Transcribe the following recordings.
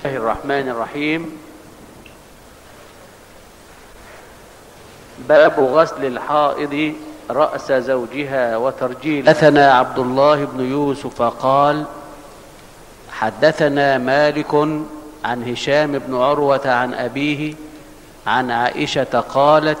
الله الرحمن الرحيم باب غسل الحائض رأس زوجها وترجيل حدثنا عبد الله بن يوسف قال حدثنا مالك عن هشام بن عروة عن أبيه عن عائشة قالت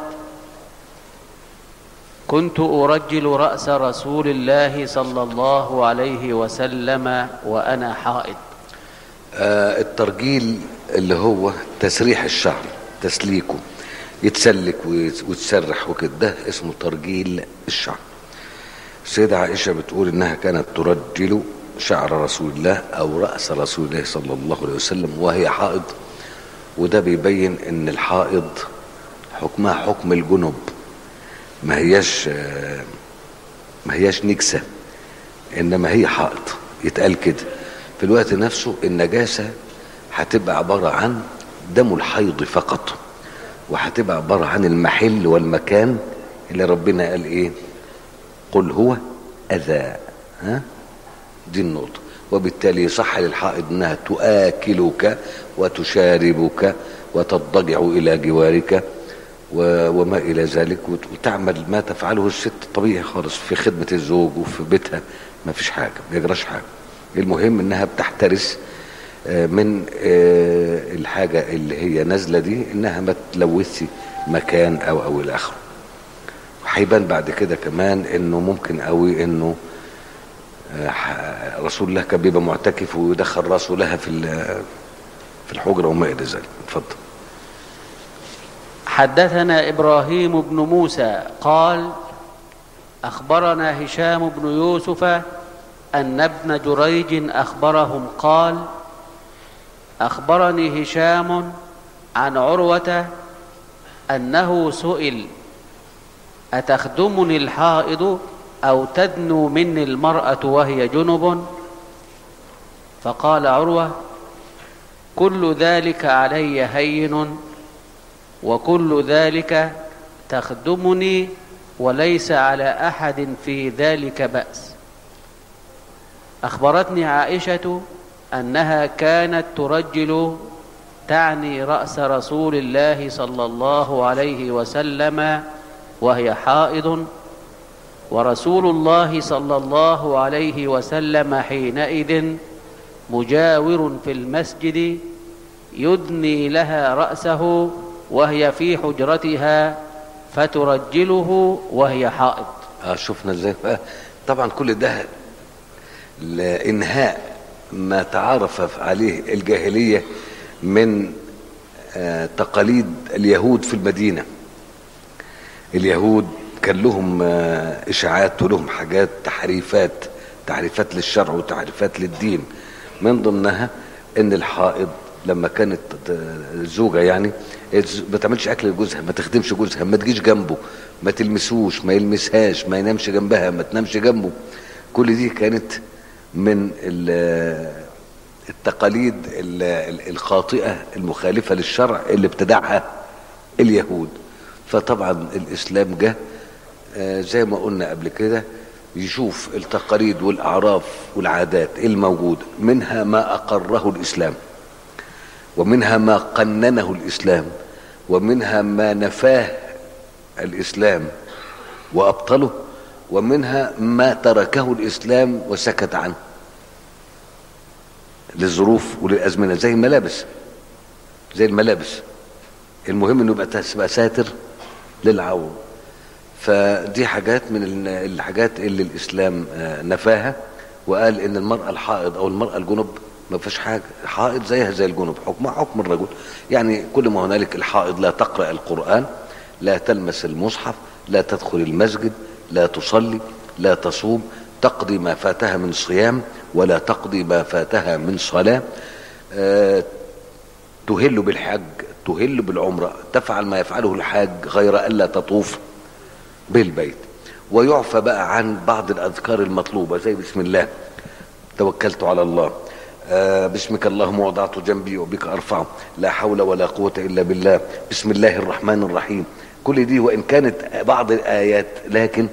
كنت أرجل رأس رسول الله صلى الله عليه وسلم وأنا حائض آه الترجيل اللي هو تسريح الشعر تسليكه يتسلك ويت- ويتسرح وكده ده اسمه ترجيل الشعر السيدة عائشة بتقول انها كانت ترجل شعر رسول الله او رأس رسول الله صلى الله عليه وسلم وهي حائض وده بيبين ان الحائض حكمها حكم الجنب ما هياش آه، ما هياش نكسة انما هي حائض يتقال كده في الوقت نفسه النجاسة هتبقى عبارة عن دم الحيض فقط وهتبقى عبارة عن المحل والمكان اللي ربنا قال ايه قل هو اذى ها دي النقطة وبالتالي صح للحائض انها تؤكلك وتشاربك وتضجع الى جوارك و- وما الى ذلك وت- وتعمل ما تفعله الست طبيعي خالص في خدمة الزوج وفي بيتها ما فيش حاجة ما يجراش حاجة المهم انها بتحترس آه، من آه، الحاجة اللي هي نازلة دي انها ما تلوثش مكان او او الى اخره هيبان بعد كده كمان انه ممكن قوي انه آه، ح- رسول الله كان بيبقى معتكف ويدخل راسه لها في ال- في الحجره وما الى ذلك اتفضل حدثنا إبراهيم بن موسى قال أخبرنا هشام بن يوسف أن ابن جريج أخبرهم قال أخبرني هشام عن عروة أنه سئل أتخدمني الحائض أو تدنو مني المرأة وهي جنب فقال عروة كل ذلك علي هين وكل ذلك تخدمني وليس على احد في ذلك باس اخبرتني عائشه انها كانت ترجل تعني راس رسول الله صلى الله عليه وسلم وهي حائض ورسول الله صلى الله عليه وسلم حينئذ مجاور في المسجد يدني لها رأسه وهي في حجرتها فترجله وهي حائض اه شفنا ازاي بقى طبعا كل ده لانهاء ما تعارف عليه الجاهليه من آه تقاليد اليهود في المدينه اليهود كان لهم آه اشاعات ولهم حاجات تحريفات تحريفات للشرع وتحريفات للدين من ضمنها ان الحائض لما كانت الزوجه يعني ما تعملش اكل لجوزها ما تخدمش جوزها ما تجيش جنبه ما تلمسوش ما يلمسهاش ما ينامش جنبها ما تنامش جنبه كل دي كانت من ال- التقاليد ال- الخاطئه المخالفه للشرع اللي ابتدعها اليهود فطبعا الاسلام جه آه، زي ما قلنا قبل كده يشوف التقاليد والاعراف والعادات الموجوده منها ما اقره الاسلام ومنها ما قننه الاسلام ومنها ما نفاه الاسلام وابطله ومنها ما تركه الاسلام وسكت عنه للظروف وللازمنه زي الملابس زي الملابس المهم انه يبقى تبقى ساتر للعور فدي حاجات من ال- الحاجات اللي الاسلام آه، نفاها وقال ان المراه الحائض او المراه الجنب ما فيش حاجه حائض زيها زي الجنب حكمها حكم الرجل يعني كل ما هنالك الحائض لا تقرا القران لا تلمس المصحف لا تدخل المسجد لا تصلي لا تصوم تقضي ما فاتها من صيام ولا تقضي ما فاتها من صلاه آه، تهل بالحج تهل بالعمره تفعل ما يفعله الحاج غير الا تطوف بالبيت ويعفى بقى عن بعض الاذكار المطلوبه زي بسم الله توكلت على الله آه باسمك اللهم وضعت جنبي وبك ارفعه لا حول ولا قوه الا بالله بسم الله الرحمن الرحيم كل دي وان كانت بعض الايات لكن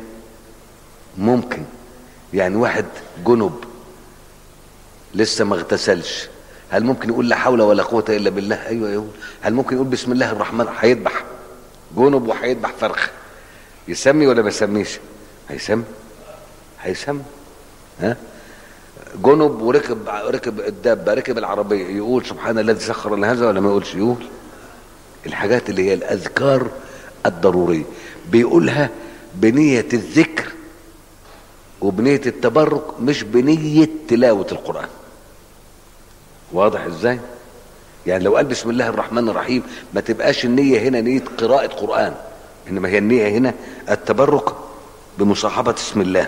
ممكن يعني واحد جنب لسه ما اغتسلش هل ممكن يقول لا حول ولا قوه الا بالله ايوه يقول هل ممكن يقول بسم الله الرحمن هيذبح جنب وهيذبح فرخ يسمي ولا ما يسميش هيسمي هيسمي ها جنب وركب ركب الدابه ركب العربيه يقول سبحان الذي سخر لنا هذا ولا ما يقولش يقول الحاجات اللي هي الاذكار الضروريه بيقولها بنيه الذكر وبنيه التبرك مش بنيه تلاوه القران واضح ازاي يعني لو قال بسم الله الرحمن الرحيم ما تبقاش النيه هنا نيه قراءه قران انما هي النيه هنا التبرك بمصاحبه اسم الله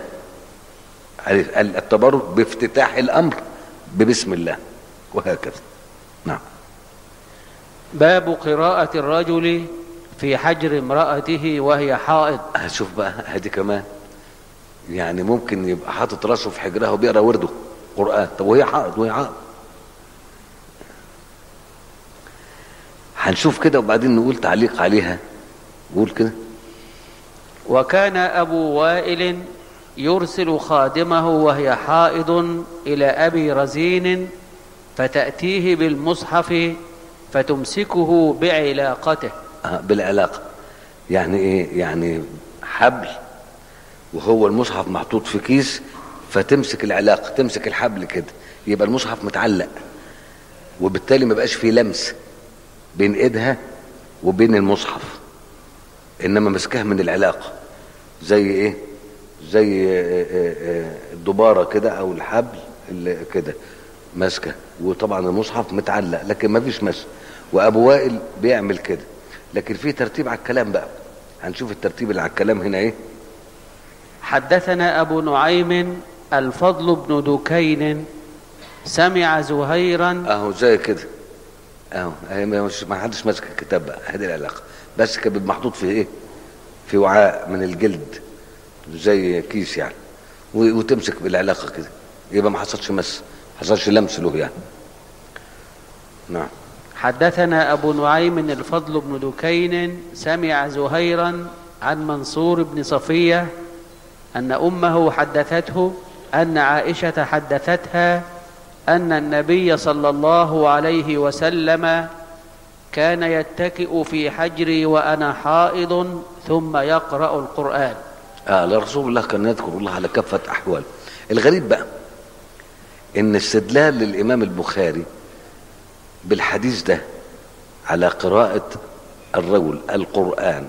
التبرك بافتتاح الامر ببسم الله وهكذا نعم باب قراءة الرجل في حجر امرأته وهي حائض هشوف بقى هدي كمان يعني ممكن يبقى حاطط راسه في حجرها وبيقرا ورده قران طب وهي حائض وهي حائض هنشوف كده وبعدين نقول تعليق عليها قول كده وكان أبو وائل يرسل خادمه وهي حائض إلى أبي رزين فتأتيه بالمصحف فتمسكه بعلاقته آه، بالعلاقه يعني ايه يعني حبل وهو المصحف محطوط في كيس فتمسك العلاقه تمسك الحبل كده يبقى المصحف متعلق وبالتالي ما بقاش فيه لمس بين ايدها وبين المصحف انما مسكها من العلاقه زي ايه زي آه، آه، آه، الدباره كده او الحبل اللي كده ماسكه وطبعا المصحف متعلق لكن ما فيش مس وابو وائل بيعمل كده لكن في ترتيب على الكلام بقى هنشوف الترتيب اللي على الكلام هنا ايه حدثنا أبو نعيم الفضل بن دكين سمع زهيرا اهو زي كده اهو اهي ما- مش ما حدش ماسك الكتاب بقى هذه العلاقه بس كان بيبقى محطوط في ايه في وعاء من الجلد زي كيس يعني و- وتمسك بالعلاقه كده يبقى ما حصلش مس ما حصلش لمس له يعني نعم حدثنا أبو نعيم الفضل بن دكين سمع زهيرا عن منصور بن صفية أن أمه حدثته أن عائشة حدثتها أن النبي صلى الله عليه وسلم كان يتكئ في حجري وأنا حائض ثم يقرأ القرآن اه لرسول الله كان يذكر الله على كافه احواله الغريب بقى ان استدلال للامام البخاري بالحديث ده على قراءه الرجل القران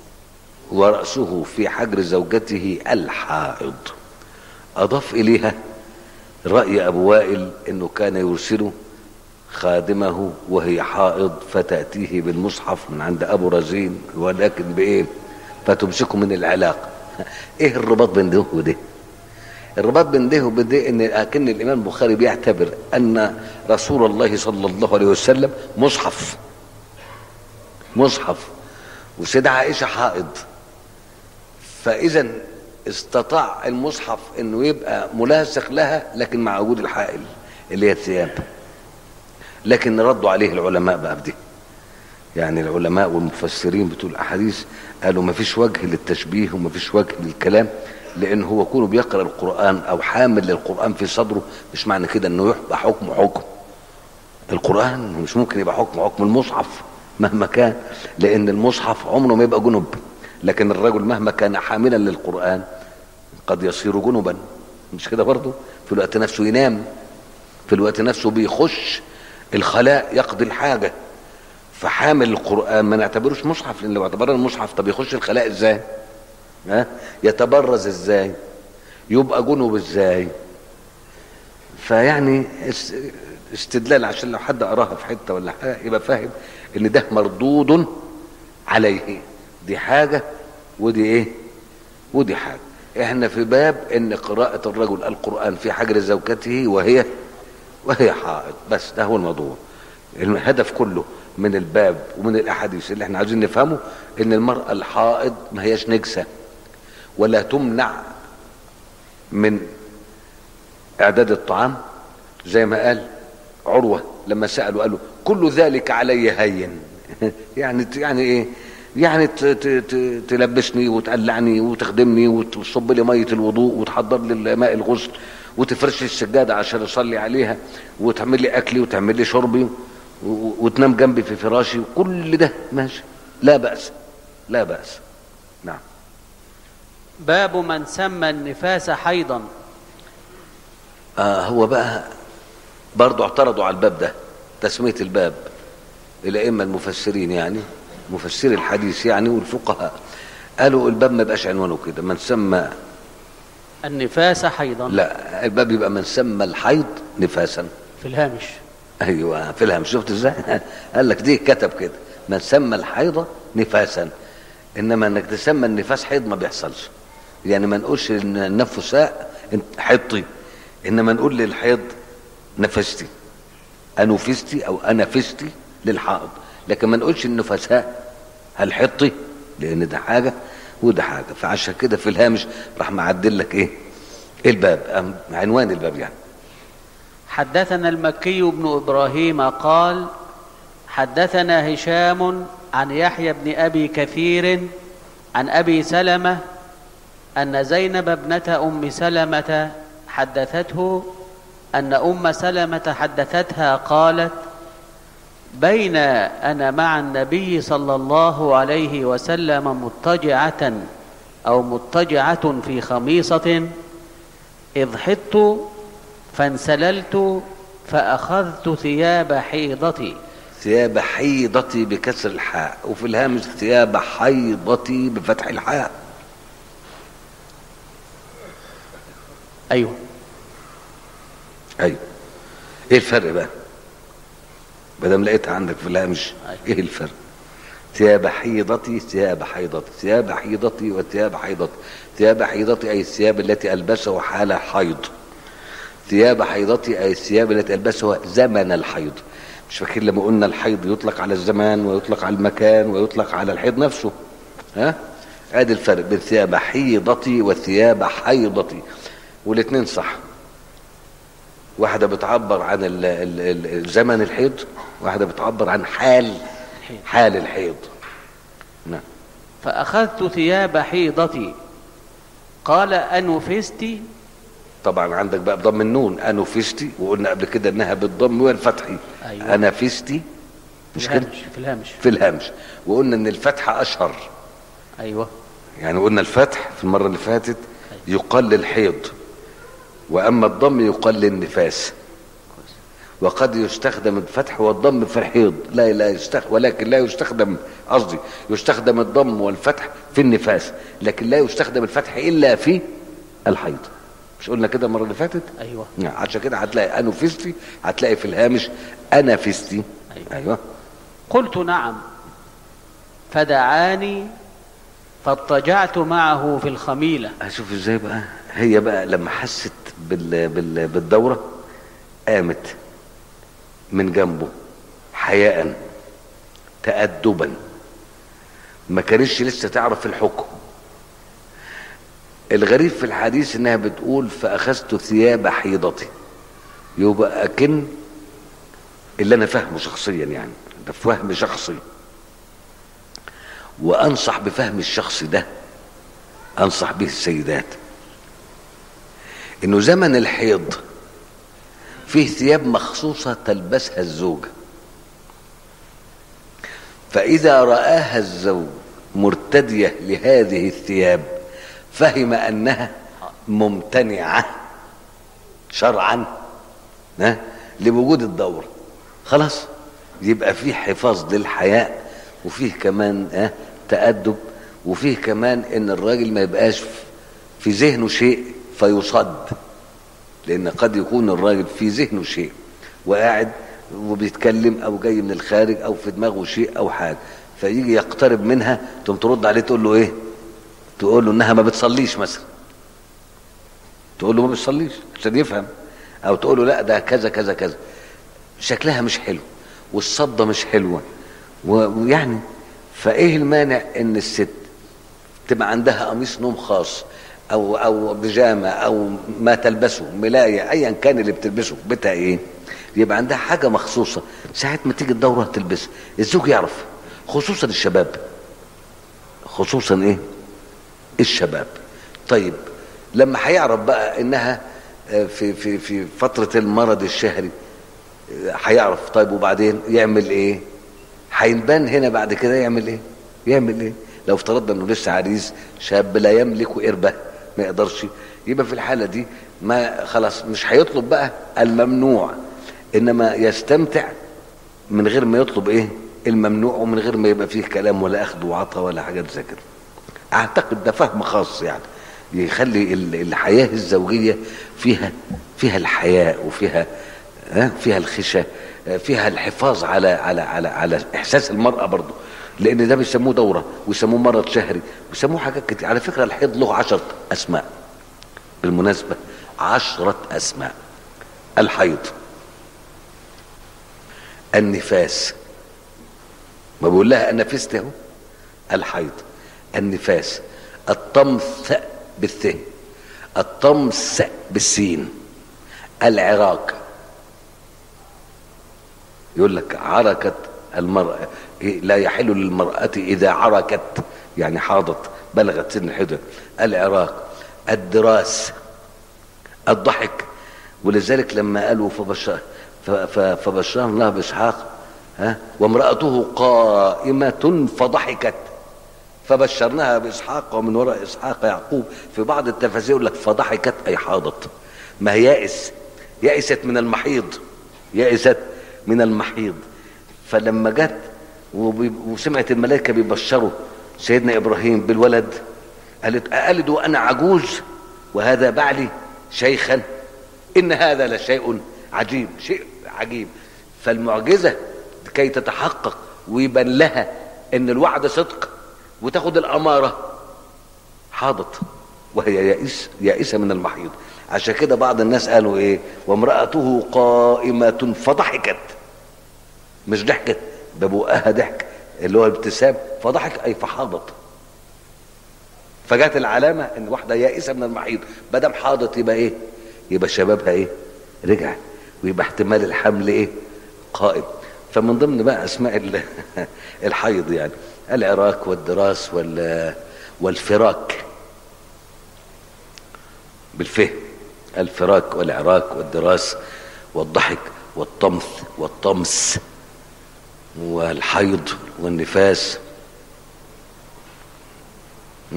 وراسه في حجر زوجته الحائض اضاف اليها راي ابو وائل انه كان يرسل خادمه وهي حائض فتاتيه بالمصحف من عند ابو رزين ولكن بايه فتمسكه من العلاقه ايه الرباط بين ده وده الرباط بين ده وبين ده ان اكن الامام البخاري بيعتبر ان رسول الله صلى الله عليه وسلم مصحف مصحف وسيدة عائشه حائض فاذا استطاع المصحف انه يبقى ملاصق لها لكن مع وجود الحائل اللي هي الثياب لكن ردوا عليه العلماء بقى بدي يعني العلماء والمفسرين بتوع الاحاديث قالوا ما فيش وجه للتشبيه وما فيش وجه للكلام لان هو كونه بيقرا القران او حامل للقران في صدره مش معنى كده انه يبقى حكم حكم القران مش ممكن يبقى حكم حكم المصحف مهما كان لان المصحف عمره ما يبقى جنب لكن الرجل مهما كان حاملا للقران قد يصير جنبا مش كده برضه في الوقت نفسه ينام في الوقت نفسه بيخش الخلاء يقضي الحاجه فحامل القرآن ما نعتبروش مصحف لأن لو اعتبرنا مصحف طب يخش الخلاء ازاي؟ ها؟ يتبرز ازاي؟ يبقى جنب ازاي؟ فيعني است- استدلال عشان لو حد قراها في حته ولا حاجه يبقى فاهم ان ده مردود عليه دي حاجه ودي ايه؟ ودي حاجه احنا في باب ان قراءة الرجل القرآن في حجر زوجته وهي وهي حائض بس ده هو الموضوع الهدف كله من الباب ومن الاحاديث اللي احنا عايزين نفهمه ان المرأة الحائض ما هياش نجسة ولا تمنع من اعداد الطعام زي ما قال عروة لما سألوا قالوا كل ذلك علي هين يعني يعني ايه يعني ت- ت- ت- تلبسني وتقلعني وتخدمني وتصب لي ميه الوضوء وتحضر لي ماء الغسل وتفرش لي السجاده عشان اصلي عليها وتعمل لي اكلي وتعمل لي شربي و- و- وتنام جنبي في فراشي كل ده ماشي لا باس لا باس نعم باب من سمى النفاس حيضا آه هو بقى برضه اعترضوا على الباب ده تسمية الباب الأئمة المفسرين يعني مفسري الحديث يعني والفقهاء قالوا الباب ما يبقاش عنوانه كده من سمى النفاس حيضا لا الباب يبقى من سمى الحيض نفاسا في الهامش ايوه في الهم شفت ازاي قال لك دي كتب كده من سمى الحيض نفاسا انما انك تسمى النفاس حيض ما بيحصلش يعني ما نقولش ان النفساء انت حيضتي انما نقول للحيض نفستي انفستي او انفستي للحائض لكن ما نقولش النفساء هل حطي لان ده حاجه وده حاجه فعشان كده في الهامش راح معدل لك ايه الباب أم- عنوان الباب يعني حدثنا المكي بن ابراهيم قال حدثنا هشام عن يحيى بن ابي كثير عن ابي سلمه ان زينب ابنه ام سلمه حدثته ان ام سلمه حدثتها قالت بين انا مع النبي صلى الله عليه وسلم مضطجعه او مضطجعه في خميصه اذ حطت فانسللت فاخذت ثياب حيضتي ثياب حيضتي بكسر الحاء وفي الهامش ثياب حيضتي بفتح الحاء ايوه ايوه ايه الفرق بقى ما دام لقيتها عندك في الهامش أيوة. ايه الفرق ثياب حيضتي ثياب حيضتي ثياب حيضتي وثياب حيضتي ثياب حيضتي اي الثياب التي البسها حال حيض ثياب حيضتي اي الثياب التي البسها زمن الحيض مش فاكر لما قلنا الحيض يطلق على الزمان ويطلق على المكان ويطلق على الحيض نفسه ها ادي الفرق بين ثياب حيضتي وثياب حيضتي والاثنين صح واحده بتعبر عن ال ال ال زمن الحيض واحده بتعبر عن حال الحيض. حال الحيض نعم فاخذت ثياب حيضتي قال انفستي طبعا عندك بقى بضم النون انفستي وقلنا قبل كده انها بالضم والفتح أيوة. انفستي في مش كده الهامش في الهامش في الهامش وقلنا ان الفتح اشهر ايوه يعني قلنا الفتح في المره اللي فاتت يقال للحيض واما الضم يقال للنفاس كويس. وقد يستخدم الفتح والضم في الحيض لا لا يستخدم ولكن لا يستخدم قصدي يستخدم الضم والفتح في النفاس لكن لا يستخدم الفتح الا في الحيض مش قلنا كده المره اللي فاتت ايوه نعم عشان كده هتلاقي انفستي هتلاقي في الهامش انفستي أيوة. ايوه قلت نعم فدعاني فاضطجعت معه في الخميله هشوف ازاي بقى هي بقى لما حست بال... بال... بالدوره قامت من جنبه حياء تأدبا ما كانتش لسه تعرف الحكم الغريب في الحديث انها بتقول فاخذت ثياب حيضتي يبقى اكن اللي انا فاهمه شخصيا يعني ده فهم شخصي وانصح بفهم الشخص ده انصح به السيدات انه زمن الحيض فيه ثياب مخصوصة تلبسها الزوجة فإذا رآها الزوج مرتدية لهذه الثياب فهم أنها ممتنعة شرعا ها لوجود الدورة خلاص يبقى فيه حفاظ للحياء وفيه كمان ها تأدب وفيه كمان ان الراجل ما يبقاش في ذهنه شيء فيصد لان قد يكون الراجل في ذهنه شيء وقاعد وبيتكلم او جاي من الخارج او في دماغه شيء او حاجه فيجي يقترب منها تقوم ترد عليه تقول له ايه تقول له انها ما بتصليش مثلا تقول له ما بتصليش عشان يفهم او تقول له لا ده كذا كذا كذا شكلها مش حلو والصدة مش حلوة ويعني فايه المانع ان الست تبقى عندها قميص نوم خاص او او بيجامه او ما تلبسه ملايه ايا كان اللي بتلبسه بتاع ايه يبقى عندها حاجه مخصوصه ساعه ما تيجي الدوره تلبسها الزوج يعرف خصوصا الشباب خصوصا ايه الشباب طيب لما هيعرف بقى انها آه، في في في فتره المرض الشهري آه، هيعرف طيب وبعدين يعمل ايه هينبان هنا بعد كده يعمل ايه يعمل ايه لو افترضنا انه لسه عريس شاب لا يملك قربه ما يقدرش يبقى في الحاله دي ما خلاص مش هيطلب بقى الممنوع انما يستمتع من غير ما يطلب ايه الممنوع ومن غير ما يبقى فيه كلام ولا اخذ وعطاء ولا حاجات زي كده اعتقد ده فهم خاص يعني يخلي ال- الحياه الزوجيه فيها فيها الحياء وفيها ها فيها الخشى فيها الحفاظ على على على على احساس المراه برضه لان ده بيسموه دوره ويسموه مرض شهري ويسموه حاجات كتير على فكره الحيض له عشرة اسماء بالمناسبه عشرة اسماء الحيض النفاس ما بقول لها انا نفست اهو الحيض النفاس الطمث بالث الطمس بالسين العراق يقول لك عركت المرأة إيه؟ لا يحل للمرأة إذا عركت يعني حاضت بلغت سن الحدة العراق الدراس الضحك ولذلك لما قالوا فبشر ف- ف- فبشرناه بإسحاق ها وامرأته قائمة فضحكت فبشرناها بإسحاق ومن وراء إسحاق يعقوب في بعض التفاسير يقول لك فضحكت أي حاضت ما هي يائس يأست من المحيض يأست من المحيض فلما جت وبي- وسمعت الملائكة بيبشروا سيدنا إبراهيم بالولد قالت أألد وأنا عجوز وهذا بعلي شيخا إن هذا لشيء عجيب شيء عجيب فالمعجزة كي تتحقق ويبان لها إن الوعد صدق وتاخد الأمارة حاضت وهي يائس يائسة من المحيض عشان كده بعض الناس قالوا ايه وامرأته قائمة فضحكت مش ضحكت ببقها ضحك اللي هو الابتسام فضحك اي فحاضت فجات العلامة ان واحدة يائسة من المحيض بدم حاضت يبقى ايه يبقى شبابها ايه رجع ويبقى احتمال الحمل ايه قائم فمن ضمن بقى اسماء ال- الحيض يعني العراك والدراس وال والفراك بالفهم الفراك والعراك والدراس والضحك والطمث والطمس والحيض والنفاس م.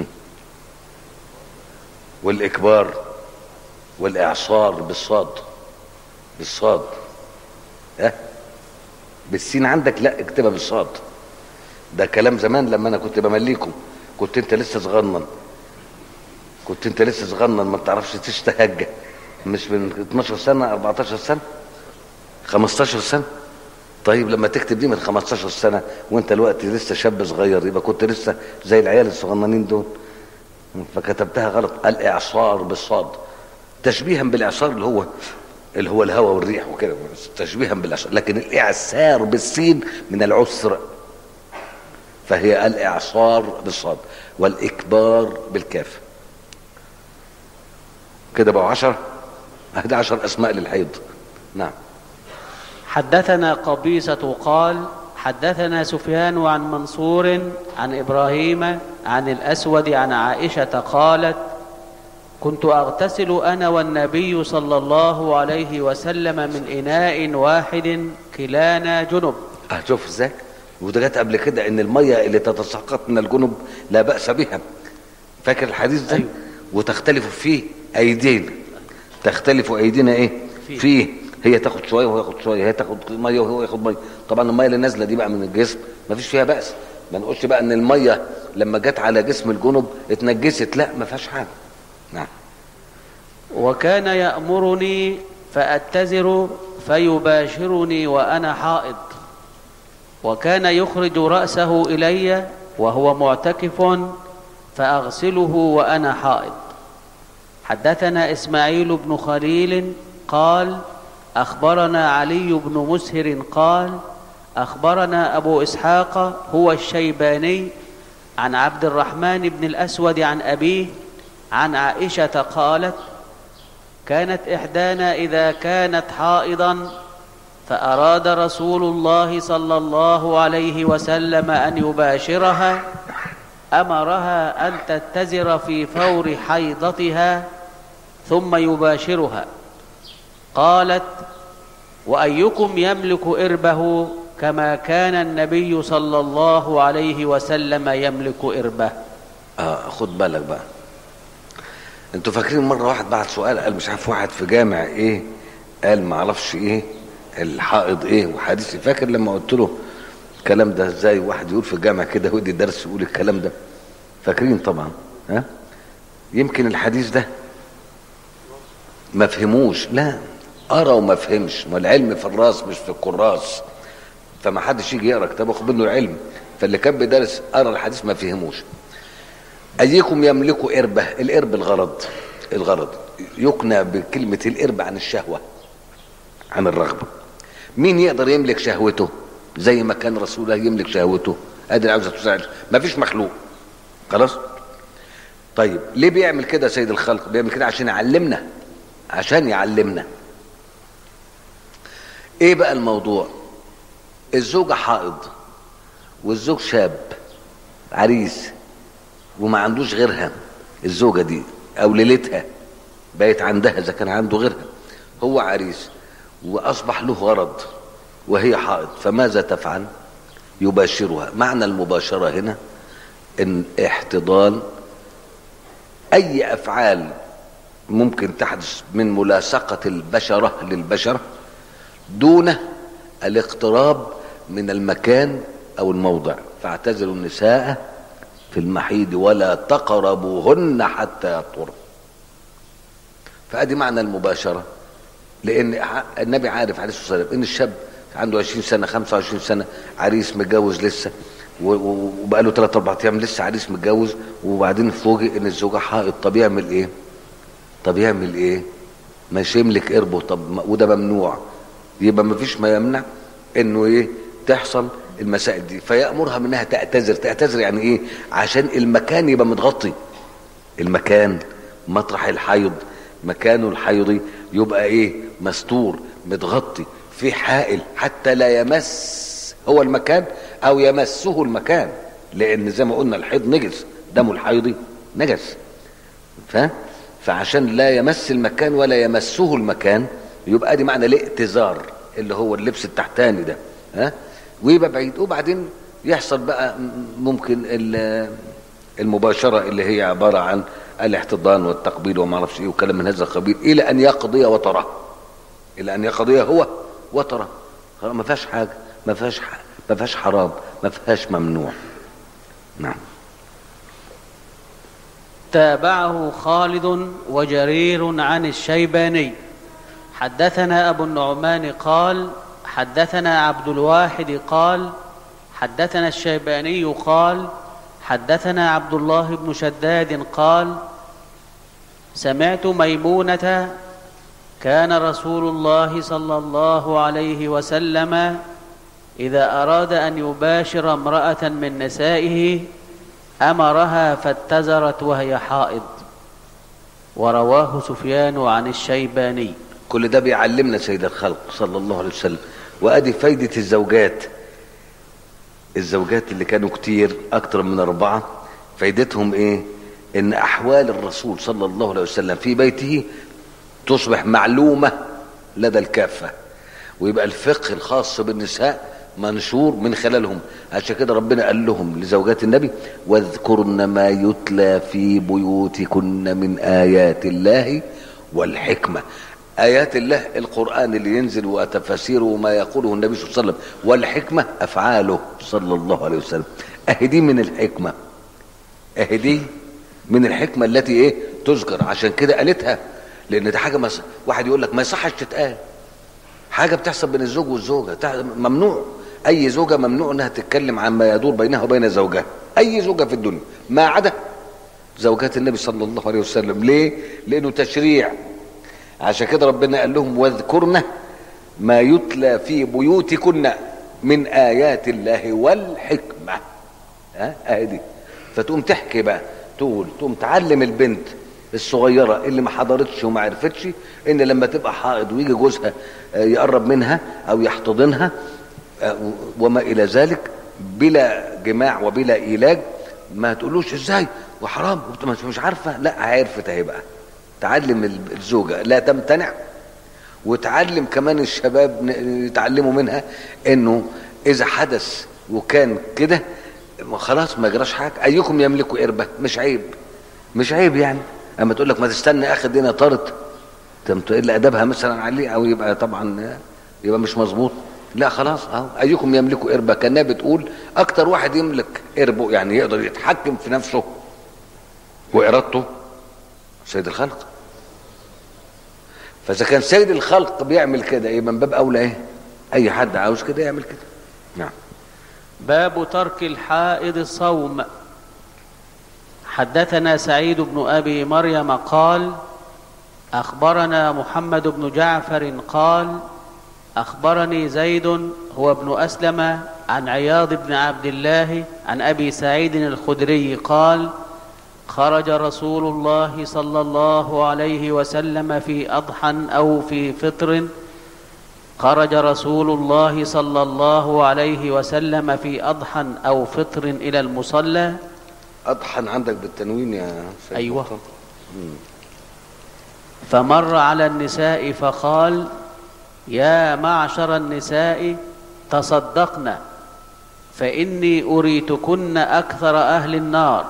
والإكبار والإعصار بالصاد بالصاد ها بالسين عندك لا اكتبها بالصاد ده كلام زمان لما انا كنت بمليكم كنت انت لسه صغنن كنت انت لسه صغنن ما بتعرفش تشتهج مش من 12 سنه 14 سنه 15 سنه طيب لما تكتب دي من 15 سنه وانت الوقت لسه شاب صغير يبقى كنت لسه زي العيال الصغننين دول فكتبتها غلط الاعصار بالصاد تشبيها بالاعصار اللي هو اللي هو الهواء والريح وكده تشبيها بالاعصار لكن الاعسار بالسين من العسر فهي الاعصار بالصاد والاكبار بالكاف كده بقوا عشر هذه عشر اسماء للحيض نعم حدثنا قبيصة قال حدثنا سفيان عن منصور عن إبراهيم عن الأسود عن عائشة قالت كنت أغتسل أنا والنبي صلى الله عليه وسلم من إناء واحد كلانا جنب هتشوف ازاي وده جت قبل كده ان الميه اللي تتساقط من الجنب لا باس بها فاكر الحديث ده أيوة. وتختلف فيه ايدينا تختلف ايدينا ايه فيه. فيه هي تاخد شويه وهو ياخد شويه هي تاخد ميه وهو ياخد ميه طبعا الميه اللي نازله دي بقى من الجسم ما فيش فيها باس ما نقولش بقى ان الميه لما جت على جسم الجنب اتنجست لا ما فيهاش حاجه نعم وكان يأمرني فأتزر فيباشرني وأنا حائض وكان يخرج رأسه إلي وهو معتكف فأغسله وأنا حائض حدثنا إسماعيل بن خليل قال أخبرنا علي بن مسهر قال أخبرنا أبو إسحاق هو الشيباني عن عبد الرحمن بن الأسود عن أبيه عن عائشة قالت كانت إحدانا إذا كانت حائضا فأراد رسول الله صلى الله عليه وسلم أن يباشرها أمرها أن تتزر في فور حيضتها ثم يباشرها قالت وايكم يملك اربه كما كان النبي صلى الله عليه وسلم يملك اربه اه خد بالك بقى انتوا فاكرين مره واحد بعت سؤال قال مش عارف واحد في جامع ايه قال ما اعرفش ايه الحائض ايه وحديثي فاكر لما قلت له الكلام ده ازاي واحد يقول في الجامع كده ودي درس يقول الكلام ده فاكرين طبعا ها يمكن الحديث ده ما فهموش لا قرا وما فهمش ما العلم في الراس مش في الكراس فما حدش يجي يقرا كتاب ياخد منه العلم فاللي كان بيدرس قرا الحديث ما فهموش ايكم يملك اربه الارب الغرض الغرض يقنى بكلمه الارب عن الشهوه عن الرغبه مين يقدر يملك شهوته زي ما كان رسول الله يملك شهوته ادي عاوزه تساعد ما فيش مخلوق خلاص طيب ليه بيعمل كده سيد الخلق بيعمل كده عشان يعلمنا عشان يعلمنا ايه بقى الموضوع الزوجة حائض والزوج شاب عريس وما عندوش غيرها الزوجة دي او ليلتها بقت عندها اذا كان عنده غيرها هو عريس واصبح له غرض وهي حائض فماذا تفعل يباشرها معنى المباشرة هنا ان احتضان اي افعال ممكن تحدث من ملاصقة البشرة للبشرة دون الاقتراب من المكان او الموضع فاعتزلوا النساء في المحيض ولا تقربوهن حتى يطهر فادي معنى المباشرة لان النبي عارف عليه الصلاة والسلام ان الشاب عنده 20 سنة 25 سنة عريس متجوز لسه وبقى له 3 4 ايام لسه عريس متجوز وبعدين فوجئ ان الزوجة حائض طب يعمل ايه؟ طب يعمل ايه؟ مش يملك قربه طب وده ممنوع يبقى ما فيش ما يمنع انه ايه تحصل المسائل دي فيأمرها منها تعتذر تعتذر يعني ايه عشان المكان يبقى متغطي المكان مطرح الحيض مكانه الحيضي يبقى ايه مستور متغطي في حائل حتى لا يمس هو المكان او يمسه المكان لان زي ما قلنا الحيض نجس دم الحيضي نجس فاهم فعشان لا يمس المكان ولا يمسه المكان يبقى دي معنى الائتزار اللي هو اللبس التحتاني ده ها ويبقى بعيد وبعدين يحصل بقى ممكن المباشره اللي هي عباره عن الاحتضان والتقبيل وما اعرفش ايه وكلام من هذا القبيل الى ان يقضي وتره الى ان يقضي هو وتره ما فيهاش حاجه ما فيهاش ما فيهاش حرام ما فيهاش ممنوع نعم تابعه خالد وجرير عن الشيباني حدثنا ابو النعمان قال حدثنا عبد الواحد قال حدثنا الشيباني قال حدثنا عبد الله بن شداد قال سمعت ميمونه كان رسول الله صلى الله عليه وسلم اذا اراد ان يباشر امراه من نسائه امرها فاتزرت وهي حائض ورواه سفيان عن الشيباني كل ده بيعلمنا سيد الخلق صلى الله عليه وسلم وادي فايدة الزوجات الزوجات اللي كانوا كتير اكتر من اربعة فايدتهم ايه ان احوال الرسول صلى الله عليه وسلم في بيته تصبح معلومة لدى الكافة ويبقى الفقه الخاص بالنساء منشور من خلالهم عشان كده ربنا قال لهم لزوجات النبي واذكرن ما يتلى في بيوتكن من آيات الله والحكمة آيات الله القرآن اللي ينزل وتفاسيره وما يقوله النبي صلى الله عليه وسلم والحكمة أفعاله صلى الله عليه وسلم أهدي من الحكمة أهدي من الحكمة التي إيه تذكر عشان كده قالتها لأن ده حاجة مس... واحد يقول لك ما يصحش تتقال حاجة بتحصل بين الزوج والزوجة ممنوع أي زوجة ممنوع إنها تتكلم عن ما يدور بينها وبين زوجها أي زوجة في الدنيا ما عدا زوجات النبي صلى الله عليه وسلم ليه؟ لأنه تشريع عشان كده ربنا قال لهم واذكرن ما يتلى في بيوتكن من آيات الله والحكمة ها أهدي فتقوم تحكي بقى تقول تقوم تعلم البنت الصغيرة اللي ما حضرتش وما عرفتش ان لما تبقى حائض ويجي جوزها يقرب منها او يحتضنها وما الى ذلك بلا جماع وبلا علاج ما تقولوش ازاي وحرام مش عارفه لا عرفت اهي بقى تعلم الزوجة لا تمتنع وتعلم كمان الشباب ن- يتعلموا منها انه اذا حدث وكان كده ما خلاص ما جراش حاجه ايكم يملك قربه مش عيب مش عيب يعني اما تقول لك ما تستنى اخر دينا طارت تم تقل ادبها مثلا عليه او يبقى طبعا يبقى مش مظبوط لا خلاص اهو ايكم يملك قربه كانها بتقول اكتر واحد يملك قربه يعني يقدر يتحكم في نفسه وارادته سيد الخلق فاذا كان سيد الخلق بيعمل كده يبقى من باب اولى ايه اي حد عاوز كده يعمل كده نعم باب ترك الحائض الصوم حدثنا سعيد بن ابي مريم قال اخبرنا محمد بن جعفر قال اخبرني زيد هو ابن اسلم عن عياض بن عبد الله عن ابي سعيد الخدري قال خرج رسول الله صلى الله عليه وسلم في اضحى او في فطر خرج رسول الله صلى الله عليه وسلم في اضحى او فطر الى المصلى اطحن عندك بالتنوين يا سيد أيوة. مطلب. فمر على النساء فقال يا معشر النساء تصدقن فاني اريتكن اكثر اهل النار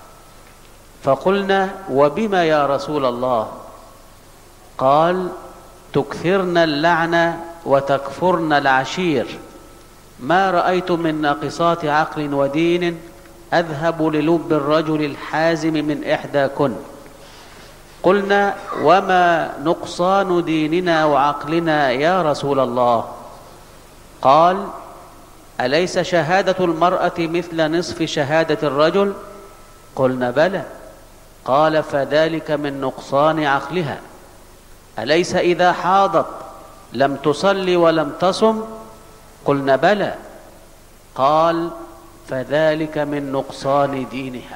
فقلنا وبما يا رسول الله قال تكثرن اللعن وتكفرن العشير ما رايت من ناقصات عقل ودين اذهب للب الرجل الحازم من احداكن قلنا وما نقصان ديننا وعقلنا يا رسول الله قال اليس شهاده المراه مثل نصف شهاده الرجل قلنا بلى قال فذلك من نقصان عقلها اليس اذا حاضت لم تصل ولم تصم قلنا بلى قال فذلك من نقصان دينها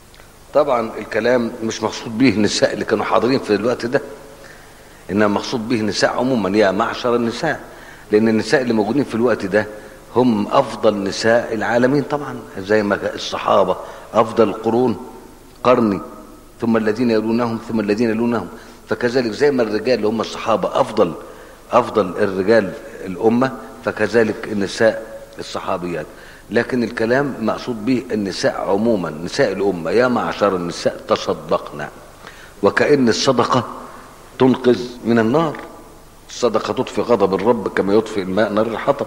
طبعا الكلام مش مقصود به النساء اللي كانوا حاضرين في الوقت ده انما مقصود به النساء عموما يا معشر النساء لان النساء اللي موجودين في الوقت ده هم افضل نساء العالمين طبعا زي ما الصحابه افضل القرون قرني ثم الذين يلونهم ثم الذين يلونهم فكذلك زي ما الرجال اللي هم الصحابه افضل افضل الرجال الامه فكذلك النساء الصحابيات لكن الكلام مقصود به النساء عموما نساء الامه يا معشر النساء تصدقنا وكأن الصدقه تنقذ من النار الصدقه تطفي غضب الرب كما يطفئ الماء نار الحطب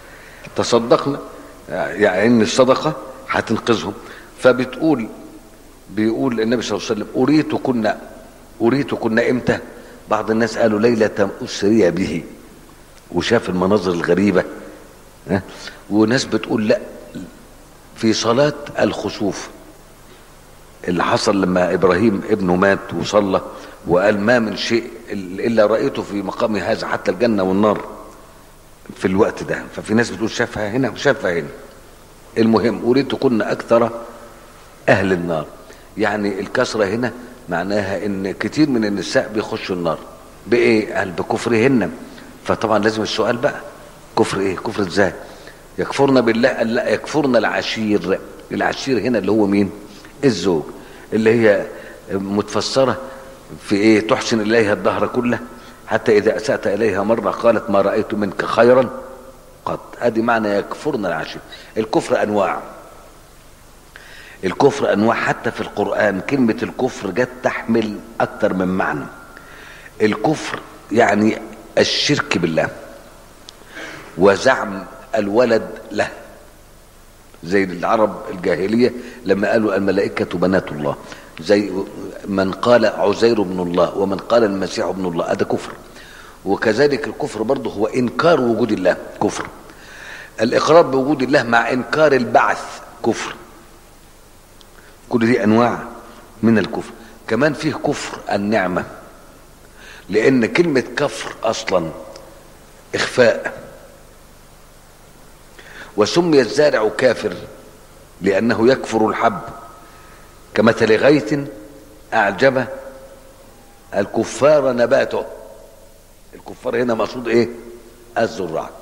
تصدقنا يعني ان الصدقه هتنقذهم فبتقول بيقول النبي صلى الله عليه وسلم اريتكن اريتكن امتى بعض الناس قالوا ليله اسري به وشاف المناظر الغريبه ها؟ وناس بتقول لا في صلاه الخسوف اللي حصل لما ابراهيم ابنه مات وصلى وقال ما من شيء الا رايته في مقامي هذا حتى الجنه والنار في الوقت ده ففي ناس بتقول شافها هنا وشافها هنا المهم اريتكن اكثر اهل النار يعني الكسره هنا معناها ان كتير من النساء بيخشوا النار بايه قال بكفرهن فطبعا لازم السؤال بقى كفر ايه كفر ازاي يكفرن بالله قال لا يكفرن العشير العشير هنا اللي هو مين الزوج اللي هي متفسره في ايه تحسن اليها الدهر كله حتى اذا اسات اليها مره قالت ما رايت منك خيرا قط ادي معنى يكفرن العشير الكفر انواع الكفر انواع حتى في القران كلمه الكفر جت تحمل اكتر من معنى الكفر يعني الشرك بالله وزعم الولد له زي العرب الجاهليه لما قالوا الملائكه بنات الله زي من قال عزير بن الله ومن قال المسيح ابن الله هذا كفر وكذلك الكفر برضه هو انكار وجود الله كفر الاقرار بوجود الله مع انكار البعث كفر كل دي انواع من الكفر كمان فيه كفر النعمه لان كلمه كفر اصلا اخفاء وسمي الزارع كافر لانه يكفر الحب كمثل غيث اعجب الكفار نباته الكفار هنا مقصود ايه الزراع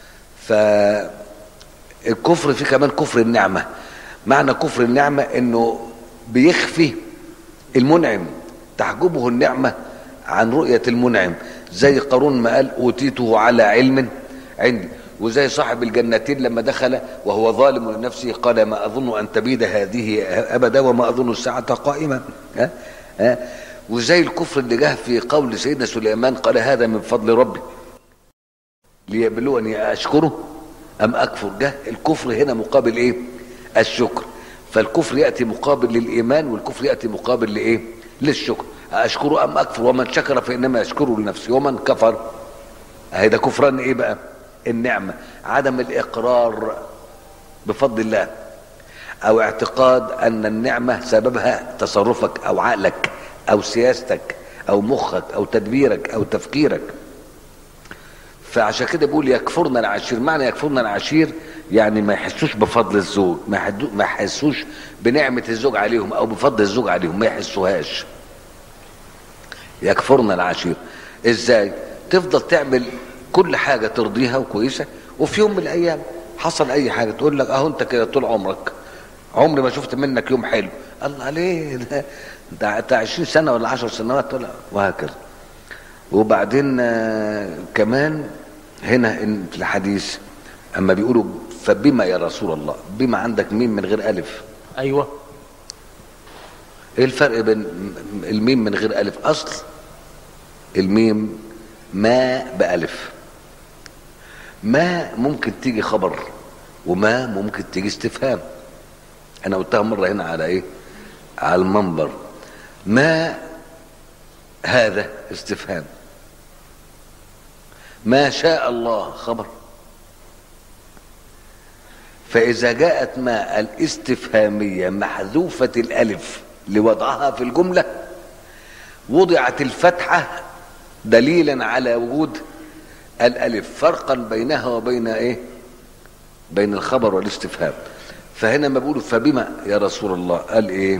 فالكفر في كمان كفر النعمه معنى كفر النعمه انه بيخفي المنعم تحجبه النعمة عن رؤية المنعم زي قارون ما قال أوتيته على علم عندي وزي صاحب الجنتين لما دخل وهو ظالم لنفسه قال ما أظن أن تبيد هذه أبدا وما أظن الساعة قائمة ها؟ ها؟ وزي الكفر اللي جه في قول سيدنا سليمان قال هذا من فضل ربي ليبلوني أشكره أم أكفر جه الكفر هنا مقابل إيه الشكر فالكفر يأتي مقابل للإيمان والكفر يأتي مقابل لإيه للشكر أشكره أم أكفر ومن شكر فإنما يشكره لنفسه ومن كفر هيدا كفران إيه بقى النعمة عدم الإقرار بفضل الله أو اعتقاد أن النعمة سببها تصرفك أو عقلك أو سياستك أو مخك أو تدبيرك أو تفكيرك فعشان كده بيقول يكفرنا العشير معنى يكفرنا العشير يعني ما يحسوش بفضل الزوج ما يحدو- ما يحسوش بنعمة الزوج عليهم او بفضل الزوج عليهم ما يحسوهاش يكفرنا العشير ازاي تفضل تعمل كل حاجة ترضيها وكويسة وفي يوم من الايام حصل اي حاجة تقول لك اهو انت كده طول عمرك عمري ما شفت منك يوم حلو الله عليه ده ده ده 20 سنة ولا 10 سنوات ولا وهكذا وبعدين آه، كمان هنا إن في الحديث اما بيقولوا فبما يا رسول الله بما عندك ميم من غير الف أيوة ايه الفرق بين م- الميم من غير الف اصل الميم ما بالف ما ممكن تيجي خبر وما ممكن تيجي استفهام انا قلتها مره هنا على ايه على المنبر ما هذا استفهام ما شاء الله خبر فإذا جاءت ما الاستفهامية محذوفة الألف لوضعها في الجملة وضعت الفتحة دليلا على وجود الألف فرقا بينها وبين إيه؟ بين الخبر والاستفهام فهنا ما بيقولوا فبما يا رسول الله قال إيه؟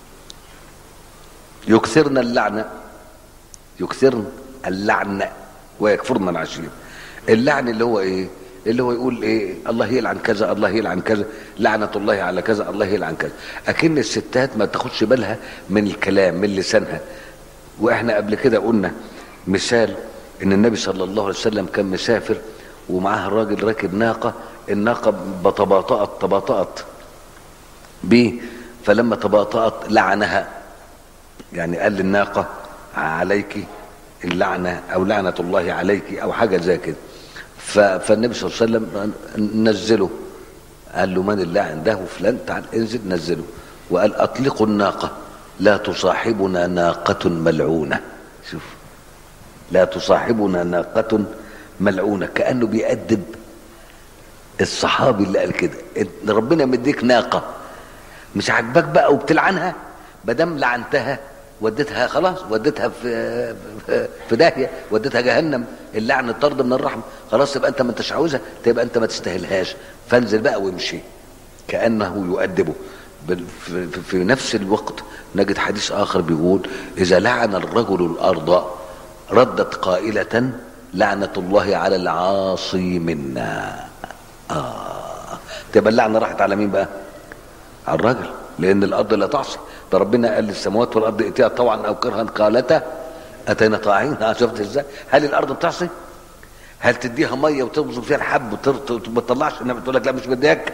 يكثرن اللعنة يكثرن اللعنة ويكفرن العشير اللعن اللي هو ايه اللي هو يقول ايه الله يلعن كذا الله يلعن كذا لعنة الله على كذا الله يلعن كذا اكن الستات ما تاخدش بالها من الكلام من لسانها واحنا قبل كده قلنا مثال ان النبي صلى الله عليه وسلم كان مسافر ومعاه راجل راكب ناقة الناقة بتباطأت تباطأت بيه فلما تباطأت لعنها يعني قال للناقة عليك اللعنة أو لعنة الله عليك أو حاجة زي كده ف- فالنبي صلى الله عليه وسلم نزله قال له من اللاعن ده وفلان تعال انزل نزله وقال أطلقوا الناقة لا تصاحبنا ناقة ملعونة شوف لا تصاحبنا ناقة ملعونة كأنه بيأدب الصحابي اللي قال كده إن ربنا مديك ناقة مش عاجباك بقى وبتلعنها ما دام لعنتها وديتها خلاص وديتها في في داهيه وديتها جهنم اللعن الطرد من الرحمه خلاص يبقى انت ما انتش عاوزها تبقى انت ما تستاهلهاش فانزل بقى وامشي كانه يؤدبه بال- في, في, في نفس الوقت نجد حديث اخر بيقول اذا لعن الرجل الارض ردت قائله لعنه الله على العاصي منا اه تبقى اللعنه راحت على مين بقى على الرجل لان الارض لا تعصي ده ربنا قال للسماوات والارض ائتيها طوعا او كرها قالتا اتينا طاعين ها شفت ازاي هل الارض بتعصي هل تديها ميه وتبذر فيها الحب وتر- وما تطلعش انها بتقول لك لا مش بديك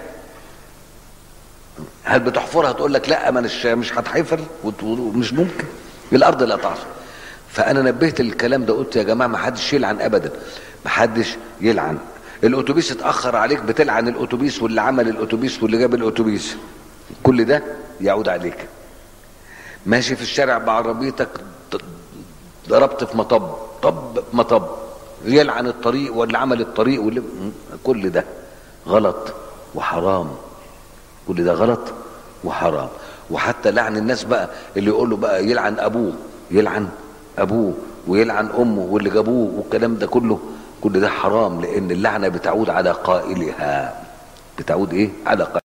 هل بتحفرها تقول لك لا ما مش مش هتحفر وت- ومش ممكن الارض لا تعصي فانا نبهت الكلام ده قلت يا جماعه ما حدش يلعن ابدا ما حدش يلعن الاتوبيس اتاخر عليك بتلعن الاتوبيس واللي عمل الاتوبيس واللي جاب الاتوبيس كل ده يعود عليك ماشي في الشارع بعربيتك ض- ضربت في مطب طب مطب يلعن الطريق واللي عمل الطريق واللي كل ده غلط وحرام كل ده غلط وحرام وحتى لعن الناس بقى اللي يقول له بقى يلعن ابوه يلعن ابوه ويلعن امه واللي جابوه والكلام ده كله كل ده حرام لان اللعنه بتعود على قائلها بتعود ايه على قائلها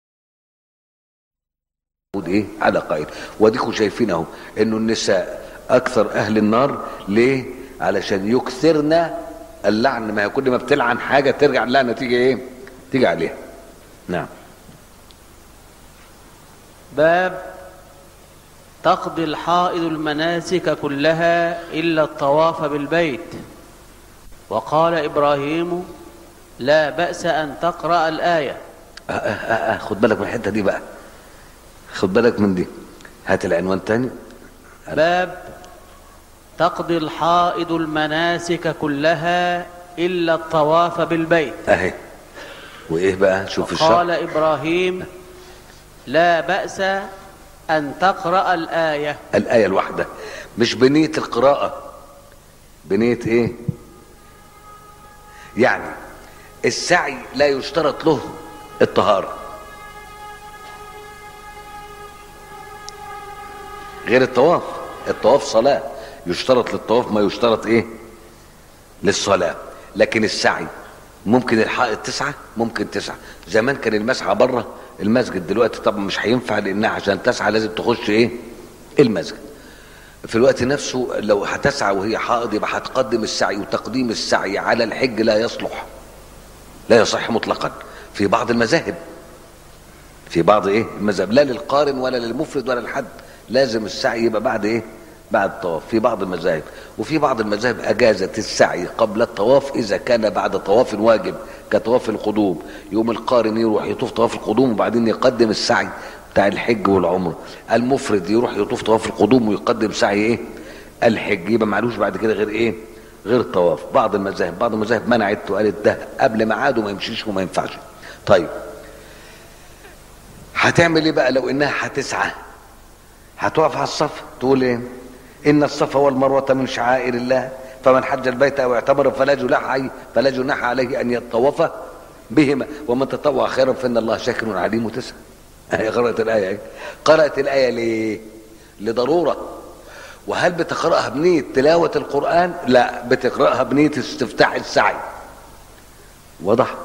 بتعود ايه على قائل وديكوا شايفين اهو انه النساء اكثر اهل النار ليه علشان يكثرن اللعن ما هي كل ما بتلعن حاجه ترجع اللعنه تيجي ايه تيجي عليها نعم باب تقضي الحائض المناسك كلها إلا الطواف بالبيت وقال إبراهيم لا بأس أن تقرأ الآية آه آه آه آه خد بالك من الحته دي بقى خد بالك من دي هات العنوان تاني باب تقضي الحائض المناسك كلها إلا الطواف بالبيت اهي وايه بقى شوف الشرح قال إبراهيم لا بأس أن تقرأ الآية الآية الواحدة مش بنية القراءة بنية ايه يعني السعي لا يشترط له الطهارة غير الطواف الطواف صلاة يشترط للطواف ما يشترط ايه للصلاة لكن السعي ممكن الحائط تسعة ممكن تسعة زمان كان المسعى بره المسجد دلوقتي طبعا مش هينفع لانها عشان تسعى لازم تخش ايه المسجد في الوقت نفسه لو هتسعى وهي حائض يبقى هتقدم السعي وتقديم السعي على الحج لا يصلح لا يصح مطلقا في بعض المذاهب في بعض ايه المذاهب لا للقارن ولا للمفرد ولا للحد لازم السعي يبقى بعد ايه بعد الطواف في بعض المذاهب وفي بعض المذاهب اجازت السعي قبل الطواف اذا كان بعد طواف واجب كطواف القدوم يوم القارن يروح يطوف طواف القدوم وبعدين يقدم السعي بتاع الحج والعمره المفرد يروح يطوف طواف القدوم ويقدم سعي ايه الحج يبقى معلوش بعد كده غير ايه غير الطواف بعض المذاهب بعض المذاهب منعت وقالت ده قبل ميعاده ما يمشيش وما ينفعش طيب هتعمل ايه بقى لو انها هتسعى هتقف على الصف تقول ايه ان الصفا والمروه من شعائر الله فمن حج البيت او اعتمر فلا جناح عليه فلا جناح عليه ان يطوف بهما ومن تطوع خيرا فان الله شاكر عليم وتسعى هي قرأت الآية اهي قرأت الآية ليه؟ لضرورة وهل بتقرأها بنية تلاوة القرآن؟ لا بتقرأها بنية استفتاح السعي واضح؟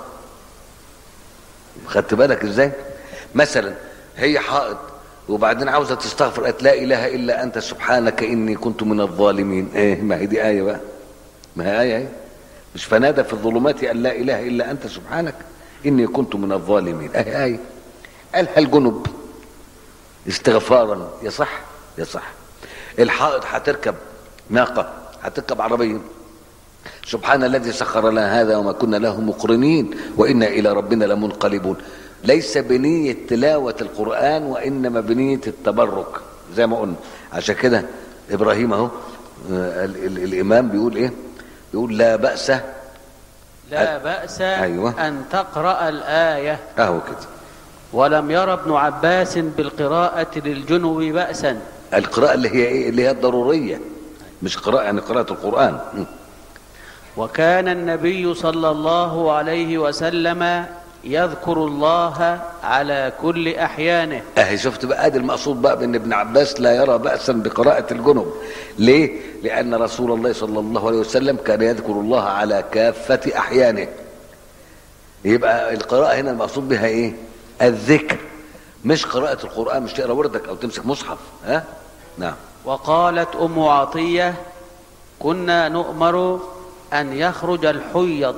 خدت بالك ازاي؟ مثلا هي حائض وبعدين عاوزة تستغفر قالت لا إله إلا أنت سبحانك إني كنت من الظالمين إيه ما هي دي آية بقى ما هي آية اهي مش فنادى في الظلمات أن لا إله إلا أنت سبحانك إني كنت من الظالمين أهي آية قالها الجنب استغفارا يصح يصح الحائط هتركب ناقة هتركب عربية سبحان الذي سخر لنا هذا وما كنا له مقرنين وإنا إلى ربنا لمنقلبون ليس بنية تلاوة القرآن وإنما بنية التبرك زي ما قلنا عشان كده إبراهيم أهو آه، ال- ال- الإمام بيقول إيه بيقول لا بأس لا بأس أيوة. أن تقرأ الآية أهو كده ولم ير ابن عباس بالقراءة للجنب بأسا القراءة اللي هي إيه اللي هي الضرورية مش قراءة يعني قراءة القرآن م. وكان النبي صلى الله عليه وسلم يذكر الله على كل أحيانه اهي شفت بقى ادي المقصود بقى بان ابن عباس لا يرى بأسا بقراءة الجنب ليه؟ لأن رسول الله صلى الله عليه وسلم كان يذكر الله على كافة أحيانه يبقى القراءة هنا المقصود بها ايه؟ الذكر مش قراءة القرآن مش تقرا وردك أو تمسك مصحف ها؟ نعم وقالت أم عطية كنا نؤمر أن يخرج الحيض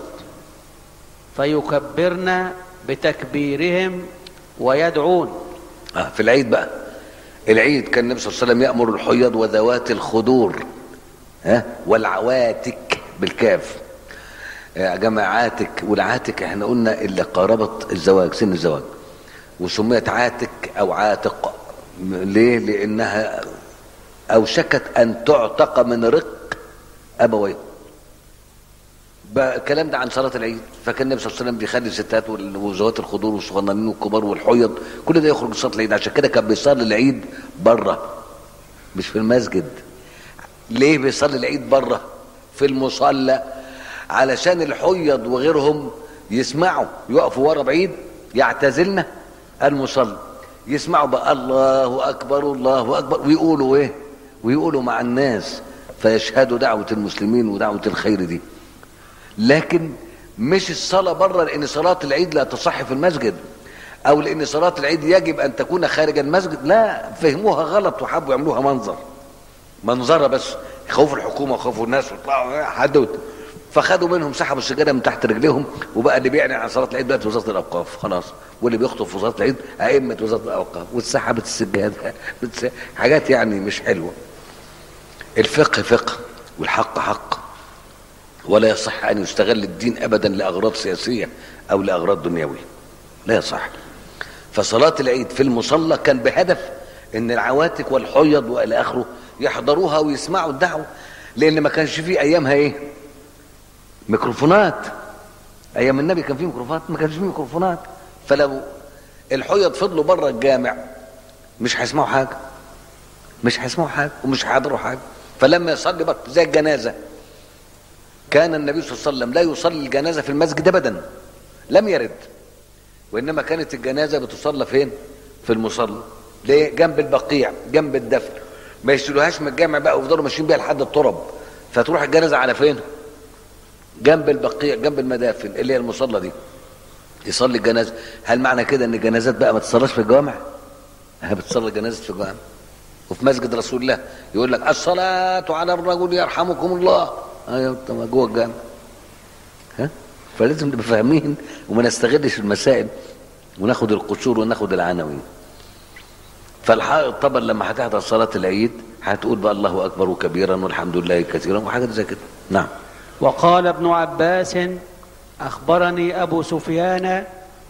فيكبرن بتكبيرهم ويدعون آه في العيد بقى العيد كان النبي صلى الله عليه وسلم يأمر الحيض وذوات الخدور ها والعواتك بالكاف يا جماعة عاتك والعاتك احنا قلنا اللي قاربت الزواج سن الزواج وسميت عاتك او عاتق م- ليه لانها اوشكت ان تعتق من رق ابويه بقى الكلام ده عن صلاة العيد فكان النبي صلى الله عليه وسلم بيخلي الستات وال- وزوات الخضور والصغننين والكبار والحيض كل ده يخرج صلاة العيد عشان كده كان بيصلي العيد بره مش في المسجد ليه بيصلي العيد بره في المصلى علشان الحيض وغيرهم يسمعوا يقفوا ورا بعيد يعتزلنا المصلى يسمعوا بقى الله اكبر الله اكبر ويقولوا ايه ويقولوا مع الناس فيشهدوا دعوة المسلمين ودعوة الخير دي لكن مش الصلاة بره لأن صلاة العيد لا تصح في المسجد أو لأن صلاة العيد يجب أن تكون خارج المسجد لا فهموها غلط وحبوا يعملوها منظر منظرة بس خوف الحكومة وخوف الناس ويطلعوا حدود فخدوا منهم سحبوا السجادة من تحت رجليهم وبقى اللي بيعني عن صلاة العيد دلوقتي وزارة الأوقاف خلاص واللي بيخطب في صلاه العيد ائمه وزاره الاوقاف واتسحبت السجاده بتس- حاجات يعني مش حلوه الفقه فقه والحق حق ولا يصح ان يستغل الدين ابدا لاغراض سياسيه او لاغراض دنيويه لا يصح فصلاه العيد في المصلى كان بهدف ان العواتق والحيض والى اخره يحضروها ويسمعوا الدعوه لان ما كانش فيه ايامها ايه ميكروفونات ايام النبي كان فيه ميكروفونات ما كانش فيه ميكروفونات فلو الحيض فضلوا بره الجامع مش هيسمعوا حاجه مش هيسمعوا حاجه ومش هيحضروا حاجه فلما يصلي بقى زي الجنازه كان النبي صلى الله عليه وسلم لا يصلي الجنازه في المسجد ابدا لم يرد وانما كانت الجنازه بتصلى فين في المصلى ليه جنب البقيع جنب الدفن ما يشيلوهاش من الجامع بقى ويفضلوا ماشيين بيها لحد التراب فتروح الجنازه على فين جنب البقيع جنب المدافن اللي هي المصلى دي يصلي الجنازه هل معنى كده ان الجنازات بقى ما تصلاش في الجوامع ها بتصلي جنازه في الجوامع وفي مسجد رسول الله يقول لك الصلاه على الرجل يرحمكم الله ايوه طب جوه الجامع ها فلازم نبقى فاهمين وما نستغلش المسائل وناخد القشور وناخد العناوين فالحائط طبعا لما هتحضر صلاه العيد هتقول بقى الله اكبر كبيرا والحمد لله كثيرا وحاجات زي كده نعم وقال ابن عباس اخبرني ابو سفيان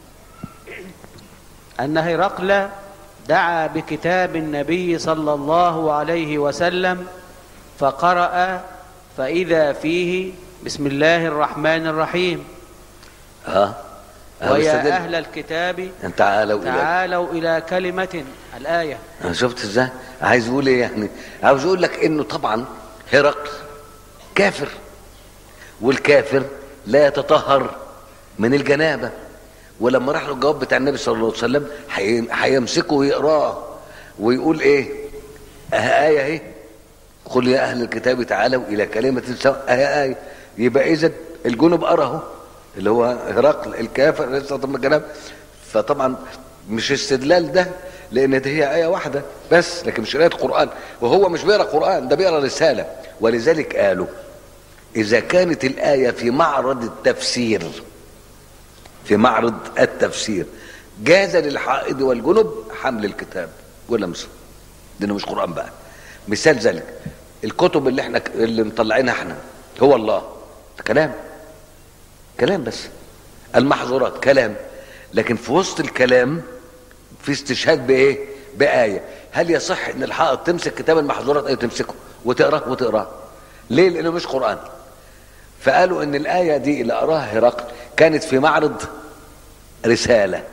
ان هرقل دعا بكتاب النبي صلى الله عليه وسلم فقرا فاذا فيه بسم الله الرحمن الرحيم ها أنا ويا بستدل. اهل الكتاب تعالوا الى تعالوا الى كلمه الايه أنا شفت ازاي عايز يقول ايه يعني عاوز يقول لك انه طبعا هرقل كافر والكافر لا يتطهر من الجنابه ولما راح له الجواب بتاع النبي صلى الله عليه وسلم هي- هيمسكه ويقراه ويقول ايه اه ايه اهي قل يا اهل الكتاب تعالوا الى كلمه سواء اه ايه يبقى اذا الجنب قراه اللي هو هرقل الكافر لسه من الجناب فطبعا مش استدلال ده لان دي هي ايه واحده بس لكن مش قرايه قران وهو مش بيقرا قران ده بيقرا رساله ولذلك قالوا اذا كانت الايه في معرض التفسير في معرض التفسير جاز للحائض والجنب حمل الكتاب ولمسه لانه مش قران بقى مثال ذلك الكتب اللي احنا اللي مطلعينها احنا هو الله ده كلام كلام بس المحظورات كلام لكن في وسط الكلام في استشهاد بايه بايه هل يصح ان الحائط تمسك كتاب المحظورات ايوه تمسكه وتقراه وتقراه ليه لانه مش قران فقالوا ان الايه دي اللي قراها هرقل كانت في معرض رساله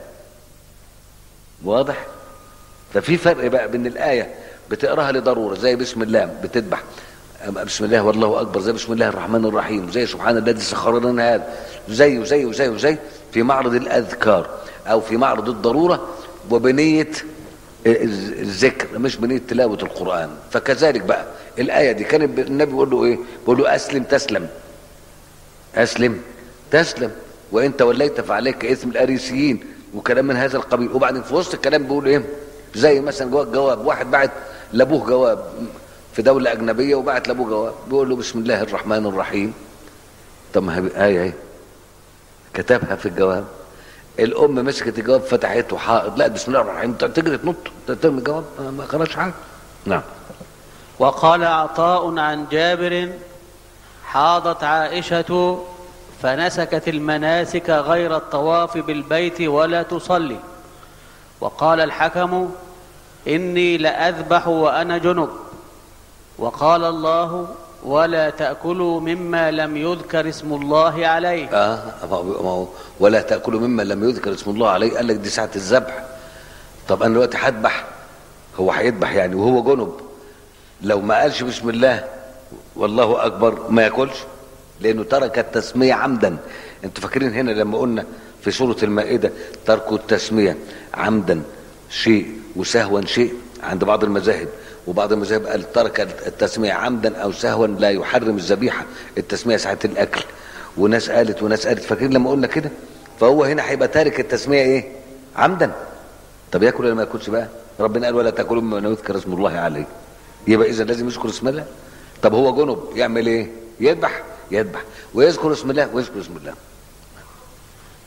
واضح ففي فرق بقى بين الايه بتقراها لضروره زي بسم الله بتذبح بسم الله والله اكبر زي بسم الله الرحمن الرحيم زي سبحان الذي سخر لنا هذا زي وزي وزي وزي في معرض الاذكار او في معرض الضروره وبنيه الذكر مش بنيه تلاوه القران فكذلك بقى الايه دي كان النبي بيقول له ايه؟ بيقول له اسلم تسلم اسلم تسلم وان توليت فعليك اثم الاريسيين وكلام من هذا القبيل وبعدين في وسط الكلام بيقول ايه؟ زي مثلا جواب جواب واحد بعت لابوه جواب في دولة أجنبية وبعت لأبوه جواب بيقول له بسم الله الرحمن الرحيم طب ما هي آية اهي كتبها في الجواب الأم مسكت الجواب فتحته حائط لا بسم الله الرحمن الرحيم تجري تنط ترمي الجواب ما خلاص حاجة نعم وقال عطاء عن جابر حاضت عائشة فنسكت المناسك غير الطواف بالبيت ولا تصلي وقال الحكم إني لأذبح وأنا جنب وقال الله ولا تأكلوا مما لم يذكر اسم الله عليه اه ما هو- ما هو ولا تاكلوا مما لم يذكر اسم الله عليه قال لك دي ساعه الذبح طب انا دلوقتي هذبح هو هيذبح يعني وهو جنب لو ما قالش بسم الله والله اكبر ما ياكلش لانه ترك التسميه عمدا انتوا فاكرين هنا لما قلنا في سوره المائده ترك التسميه عمدا شيء وسهوا شيء عند بعض المذاهب وبعض المذاهب قال ترك التسميه عمدا او سهوا لا يحرم الذبيحه التسميه ساعه الاكل وناس قالت وناس قالت فاكرين لما قلنا كده فهو هنا هيبقى تارك التسميه ايه عمدا طب ياكل ولا ما ياكلش بقى ربنا قال ولا تاكلوا مما لم يذكر اسم الله عليه يبقى اذا لازم يذكر اسم الله طب هو جنب يعمل ايه يذبح يذبح ويذكر اسم الله ويذكر اسم الله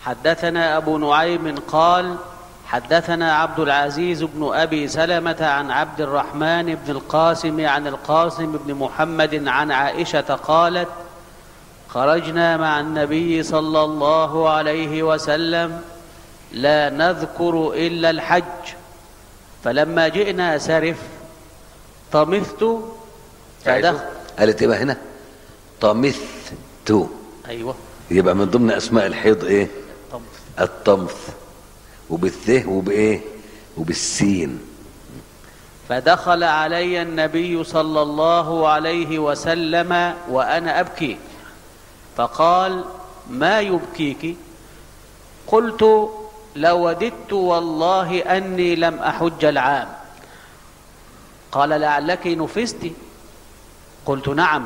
حدثنا أبو نعيم قال حدثنا عبد العزيز بن أبي سلمة عن عبد الرحمن بن القاسم عن القاسم بن محمد عن عائشة قالت خرجنا مع النبي صلى الله عليه وسلم لا نذكر إلا الحج فلما جئنا سرف طمثت فدخل قالت ايه بقى هنا طمثت أيوة يبقى من ضمن اسماء الحيض ايه طمث الطمث وبالث وبايه وبالسين فدخل علي النبي صلى الله عليه وسلم وانا ابكي فقال ما يبكيك قلت لوددت والله اني لم احج العام قال لعلك نفست قلت نعم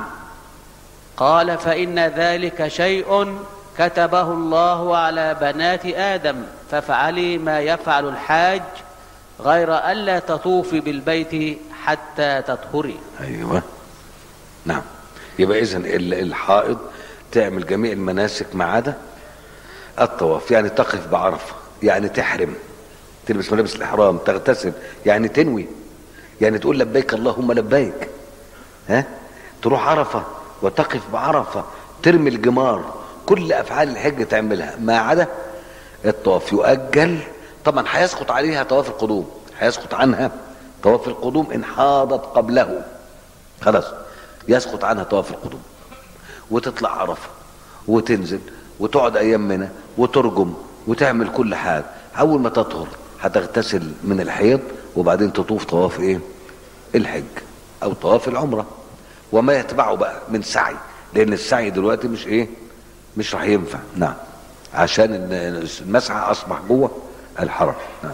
قال فان ذلك شيء كتبه الله على بنات ادم فافعلي ما يفعل الحاج غير الا تطوفي بالبيت حتى تطهري ايوه نعم يبقى اذا الحائض تعمل جميع المناسك ما عدا الطواف يعني تقف بعرفه يعني تحرم تلبس ملابس الاحرام تغتسل يعني تنوي يعني تقول لبيك اللهم لبيك ها تروح عرفه وتقف بعرفه ترمي الجمار كل افعال الحج تعملها ما عدا الطواف يؤجل طبعا هيسقط عليها طواف القدوم هيسقط عنها طواف القدوم ان حاضت قبله خلاص يسقط عنها طواف القدوم وتطلع عرفه وتنزل وتقعد ايام منى وترجم وتعمل كل حاجه اول ما تطهر هتغتسل من الحيض وبعدين تطوف طواف ايه الحج او طواف العمره وما يتبعه بقى من سعي لان السعي دلوقتي مش ايه مش راح ينفع نعم عشان المسعى اصبح جوه الحرم نعم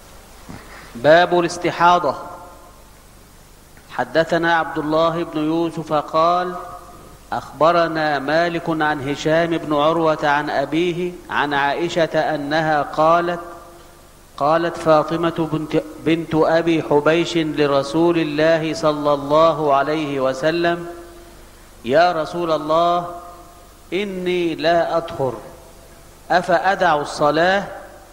باب الاستحاضة حدثنا عبد الله بن يوسف قال أخبرنا مالك عن هشام بن عروة عن أبيه عن عائشة أنها قالت قالت فاطمة بنت, بنت أبي حبيش لرسول الله صلى الله عليه وسلم يا رسول الله إني لا أطهر أفأدع الصلاة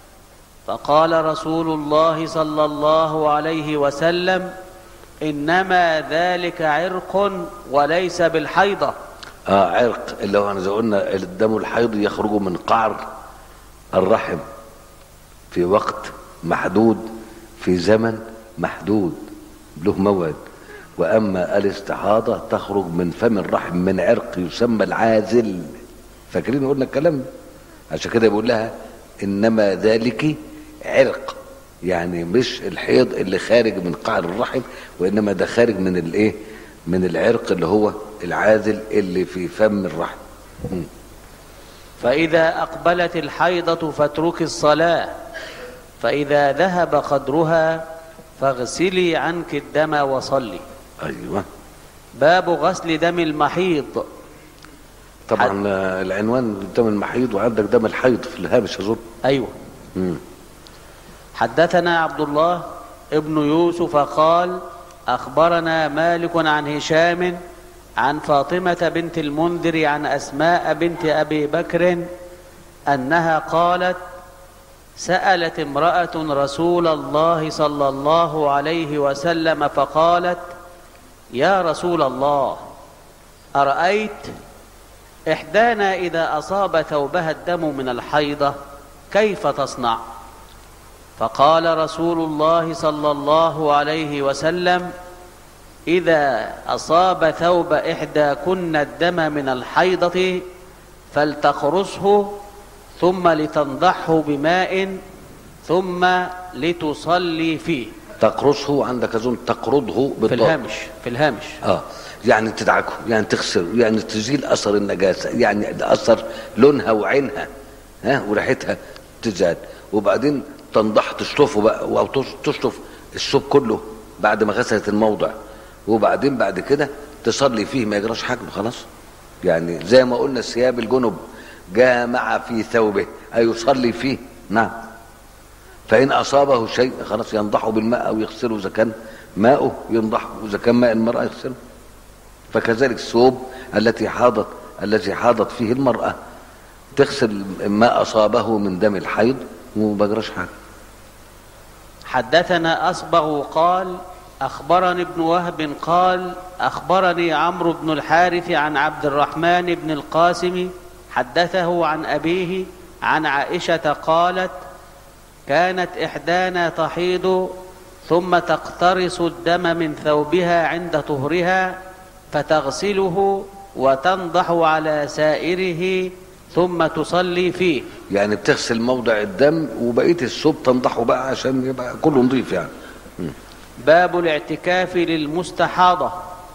فقال رسول الله صلى الله عليه وسلم إنما ذلك عرق وليس بالحيضة اه عرق اللي هو زي قلنا الدم الحيض يخرج من قعر الرحم في وقت محدود في زمن محدود له موعد واما الاستحاضه تخرج من فم الرحم من عرق يسمى العازل فاكرين قلنا الكلام ده عشان كده بيقول لها انما ذلك عرق يعني مش الحيض اللي خارج من قعر الرحم وانما ده خارج من الايه من العرق اللي هو العازل اللي في فم الرحم م. فإذا أقبلت الحيضة فاتركي الصلاة فإذا ذهب قدرها فاغسلي عنك الدم وصلي ايوه باب غسل دم المحيض طبعا آه، العنوان دم المحيض وعندك دم الحيض في الهامش اظن أيوه مم. حدثنا عبد الله ابن يوسف قال أخبرنا مالك عن هشام عن فاطمة بنت المنذر عن أسماء بنت أبي بكر أنها قالت سألت امرأة رسول الله صلى الله عليه وسلم فقالت يا رسول الله أرأيت إحدانا إذا أصاب ثوبها الدم من الحيضة كيف تصنع فقال رسول الله صلى الله عليه وسلم إذا أصاب ثوب إحداكن الدم من الحيضة فلتخرسه ثم لتنضحه بماء ثم لتصلي فيه تقرصه عندك اظن تقرضه في بالضبط الهامش في الهامش اه يعني تدعكه يعني تغسله يعني تزيل اثر النجاسه يعني اثر لونها وعينها ها وريحتها تزال وبعدين تنضح تشطفه بقى او تش- تشطف الثوب كله بعد ما غسلت الموضع وبعدين بعد كده تصلي فيه ما يجراش حاجه خلاص يعني زي ما قلنا ثياب الجنب جامع في ثوبه أيصلي فيه نعم فإن أصابه شيء خلاص ينضحه بالماء أو يغسله إذا كان ماؤه ينضحه وإذا كان ماء المرأة يغسله فكذلك الثوب التي حاضت الذي حاضت فيه المرأة تغسل ما اصابه من دم الحيض وما بجراش حاجه حدثنا أصبغ قال أخبرني ابن وهب قال أخبرني عمرو بن الحارث عن عبد الرحمن بن القاسم حدثه عن أبيه عن عائشة قالت كانت إحدانا تحيض ثم تقترص الدم من ثوبها عند طهرها فتغسله وتنضح على سائره ثم تصلي فيه يعني بتغسل موضع الدم وبقيه الثوب تنضحه بقى عشان يبقى كله نظيف يعني باب الاعتكاف للمستحاضة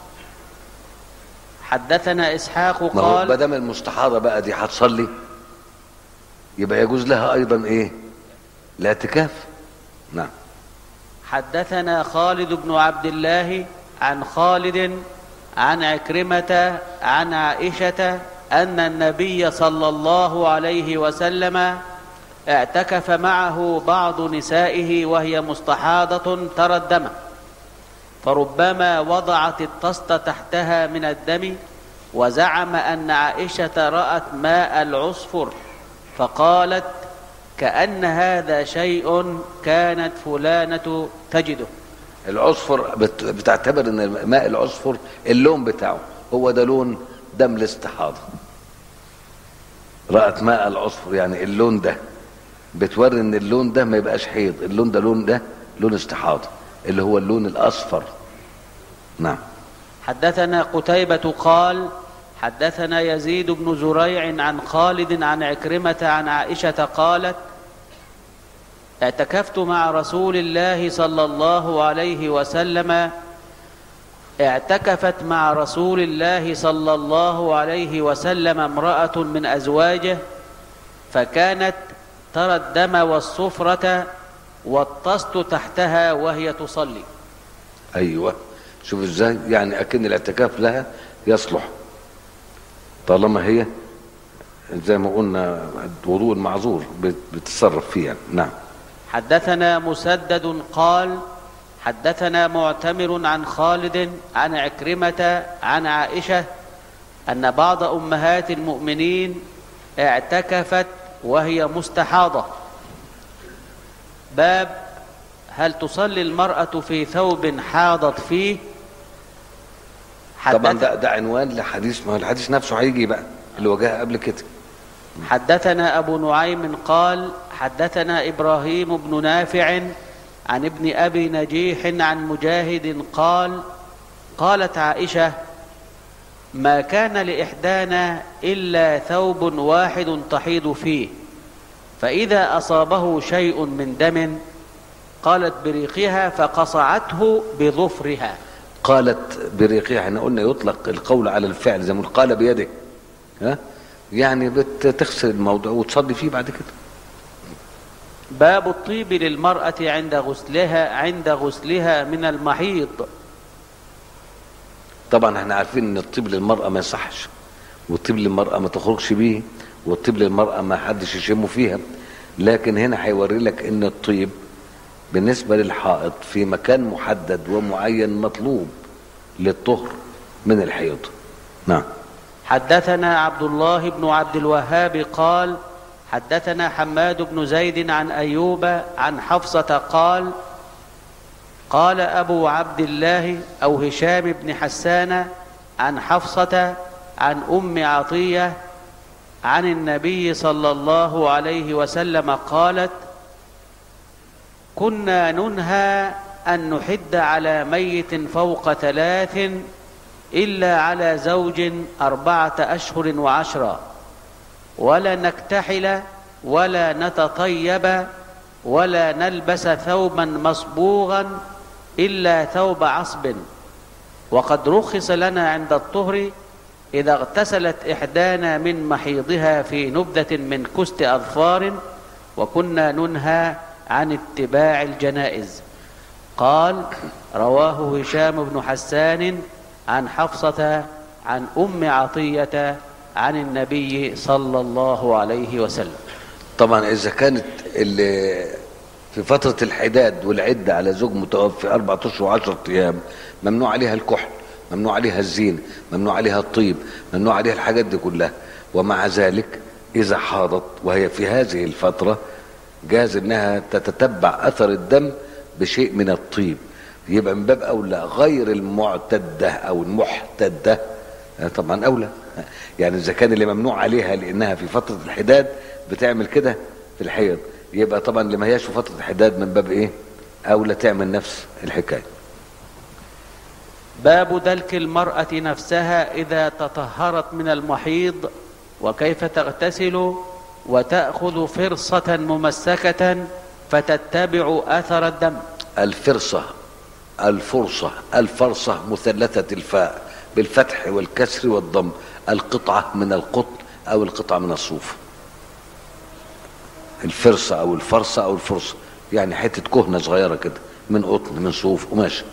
حدثنا إسحاق ما هو قال ما دام المستحاضه بقى دي هتصلي يبقى يجوز لها ايضا ايه الاعتكاف نعم حدثنا خالد بن عبد الله عن خالد عن عكرمة عن عائشة أن النبي صلى الله عليه وسلم اعتكف معه بعض نسائه وهي مستحاضة ترى الدم فربما وضعت الطست تحتها من الدم وزعم أن عائشة رأت ماء العصفر فقالت كأن هذا شيء كانت فلانة تجده العصفر بت- بتعتبر ان ماء العصفر اللون بتاعه هو ده لون دم الاستحاضه رأت ماء العصفر يعني اللون ده بتوري ان اللون ده ما يبقاش حيض اللون ده لون ده لون استحاضه اللي هو اللون الاصفر نعم حدثنا قتيبة قال حدثنا يزيد بن زريع عن خالد عن عكرمة عن عائشة قالت اعتكفت مع رسول الله صلى الله عليه وسلم اعتكفت مع رسول الله صلى الله عليه وسلم امرأة من أزواجه فكانت ترى الدم والصفرة والطست تحتها وهي تصلي ايوه شوف ازاي يعني اكن الاعتكاف لها يصلح طالما هي زي ما قلنا وضوء المعذور بت- بتتصرف فيها نعم حدثنا مسدد قال حدثنا معتمر عن خالد عن عكرمة عن عائشة أن بعض أمهات المؤمنين اعتكفت وهي مستحاضة باب هل تصلي المرأة في ثوب حاضت فيه طبعا حدث- ده ده عنوان لحديث ما هو الحديث نفسه هيجي بقى اللي وجاها قبل كده حدثنا أبو نعيم قال حدثنا إبراهيم بن نافع عن ابن أبي نجيح عن مجاهد قال قالت عائشة ما كان لإحدانا إلا ثوب واحد تحيض فيه فإذا أصابه شيء من دم قالت بريقها فقصعته بظفرها قالت بريقها احنا قلنا يطلق القول على الفعل زي ما قلنا قال بيده ها يعني بتغسل الموضوع وتصلي فيه بعد كده باب الطيب للمرأة عند غسلها عند غسلها من المحيض طبعا احنا عارفين ان الطيب للمرأة ما يصحش والطيب للمرأة ما تخرجش بيه والطيب للمرأة ما حدش يشمه فيها لكن هنا هيوري لك ان الطيب بالنسبة للحائط في مكان محدد ومعين مطلوب للطهر من الحيض نعم حدثنا عبد الله بن عبد الوهاب قال حدثنا حماد بن زيد عن ايوب عن حفصه قال قال ابو عبد الله او هشام بن حسان عن حفصه عن ام عطيه عن النبي صلى الله عليه وسلم قالت كنا ننهى ان نحد على ميت فوق ثلاث إلا على زوج أربعة أشهر وعشرا ولا نكتحل ولا نتطيب ولا نلبس ثوبا مصبوغا إلا ثوب عصب وقد رخص لنا عند الطهر إذا اغتسلت إحدانا من محيضها في نبذة من كست أظفار وكنا ننهى عن اتباع الجنائز قال رواه هشام بن حسان عن حفصة عن أم عطية عن النبي صلى الله عليه وسلم طبعا اذا كانت اللي في فترة الحداد والعدة على زوج متوفي أربعة أشهر وعشرة أيام ممنوع عليها الكحل ممنوع عليها الزين ممنوع عليها الطيب ممنوع عليها الحاجات دي كلها ومع ذلك إذا حاضت وهي في هذه الفترة جاز إنها تتتبع أثر الدم بشيء من الطيب يبقى من باب أولى غير المعتدة أو المحتدة آه، طبعا أولى يعني إذا كان اللي ممنوع عليها لأنها في فترة الحداد بتعمل كده في الحيض يبقى طبعا اللي ما هياش في فترة الحداد من باب إيه أولى تعمل نفس الحكاية باب دلك المرأة نفسها إذا تطهرت من المحيض وكيف تغتسل وتأخذ فرصة ممسكة فتتبع أثر الدم الفرصة الفرصة الفرصة مثلثة الفاء بالفتح والكسر والضم القطعة من القطن أو القطعة من الصوف الفرصة أو الفرصة أو الفرصة يعني حتة كهنة صغيرة كده من قطن من صوف قماش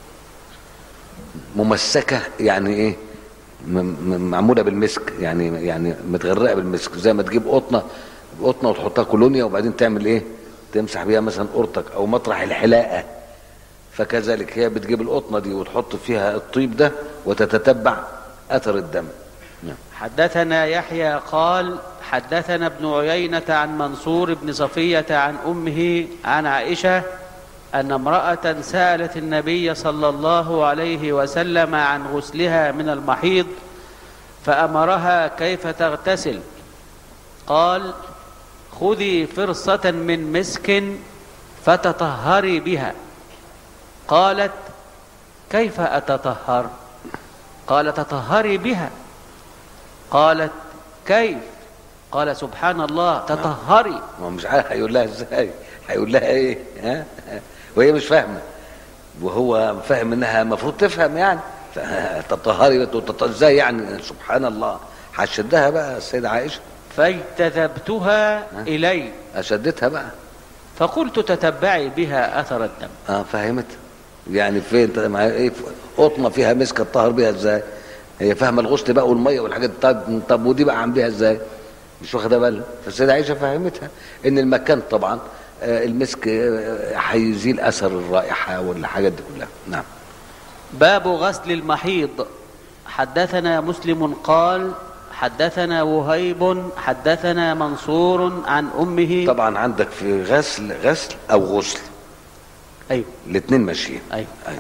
ممسكة يعني ايه م- م- معمولة بالمسك يعني يعني متغرقة بالمسك زي ما تجيب قطنة قطنة وتحطها كولونيا وبعدين تعمل ايه تمسح بيها مثلا قرطك او مطرح الحلاقة فكذلك هي بتجيب القطنة دي وتحط فيها الطيب ده وتتتبع اثر الدم نعم. حدثنا يحيى قال حدثنا ابن عيينة عن منصور بن صفية عن أمه عن عائشة أن امرأة سألت النبي صلى الله عليه وسلم عن غسلها من المحيض فأمرها كيف تغتسل قال خذي فرصة من مسك فتطهري بها قالت كيف أتطهر قال تطهري بها قالت كيف قال سبحان الله تطهري ما هو مش عارف هيقول لها ازاي هيقول لها ايه ها وهي مش فاهمه وهو فاهم انها المفروض تفهم يعني تطهري وتط- ازاي يعني سبحان الله هشدها بقى السيده عائشه فاجتذبتها إلي اشدتها بقى فقلت تتبعي بها أثر الدم اه فهمت يعني فين انت مع ايه قطنه فيها مسكه تطهر بيها ازاي هي فاهمه الغسل بقى والميه والحاجات دي. طب طب ودي بقى عم بيها ازاي مش واخده بالها فالسيده عائشه فهمتها ان المكان طبعا آه، المسك آه، هيزيل اثر الرائحه والحاجات دي كلها نعم باب غسل المحيض حدثنا مسلم قال حدثنا وهيب حدثنا منصور عن أمه طبعا عندك في غسل غسل او غسل أيوه الاثنين ماشيين أيوه أيوة.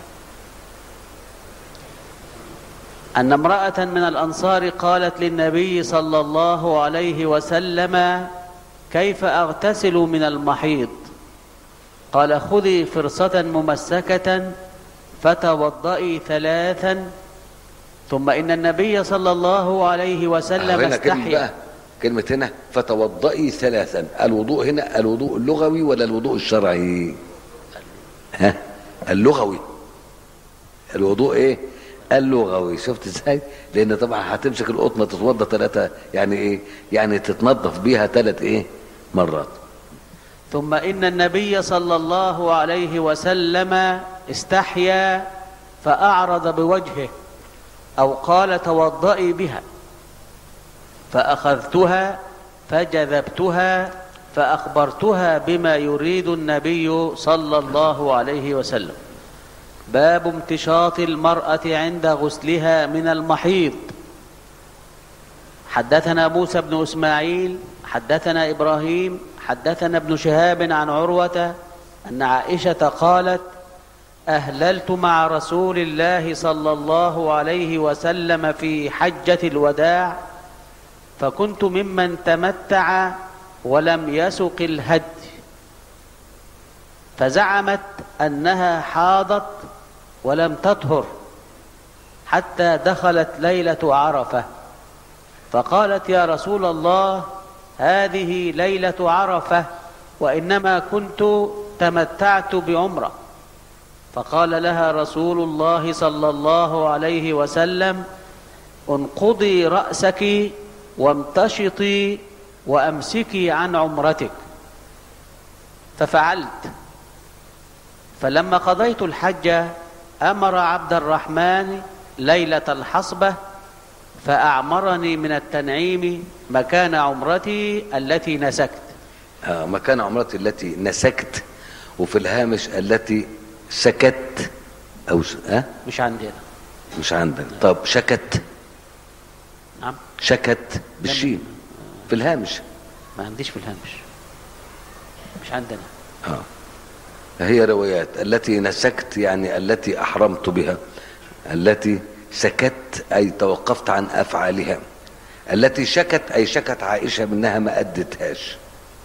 أن امرأة من الأنصار قالت للنبي صلى الله عليه وسلم كيف أغتسل من المحيض قال خذي فرصة ممسكة فتوضئي ثلاثا ثم إن النبي صلى الله عليه وسلم هنا كلمة استحيا بقى كلمة هنا فتوضئي ثلاثا الوضوء هنا الوضوء اللغوي ولا الوضوء الشرعي ها اللغوي الوضوء ايه اللغوي شفت ازاي لان طبعا هتمسك القطنه تتوضى ثلاثه يعني ايه يعني تتنظف بيها ثلاث ايه مرات ثم إن النبي صلى الله عليه وسلم استحيا فأعرض بوجهه أو قال توضئي بها فأخذتها فجذبتها فأخبرتها بما يريد النبي صلى الله عليه وسلم باب امتشاط المرأة عند غسلها من المحيض حدثنا موسى بن اسماعيل حدثنا ابراهيم حدثنا ابن شهاب عن عروه ان عائشه قالت اهللت مع رسول الله صلى الله عليه وسلم في حجه الوداع فكنت ممن تمتع ولم يسق الهدي فزعمت انها حاضت ولم تطهر حتى دخلت ليله عرفه فقالت يا رسول الله هذه ليله عرفه وانما كنت تمتعت بعمره فقال لها رسول الله صلى الله عليه وسلم انقضي راسك وامتشطي وامسكي عن عمرتك ففعلت فلما قضيت الحج امر عبد الرحمن ليله الحصبه فاعمرني من التنعيم مكان عمرتي التي نسكت آه مكان عمرتي التي نسكت وفي الهامش التي سكت او س... آه؟ مش عندنا مش عندك طب شكت نعم شكت بالشين في الهامش ما عنديش في الهامش مش عندنا آه. هي روايات التي نسكت يعني التي أحرمت بها التي سكت أي توقفت عن أفعالها التي شكت أي شكت عائشة منها ما أدتهاش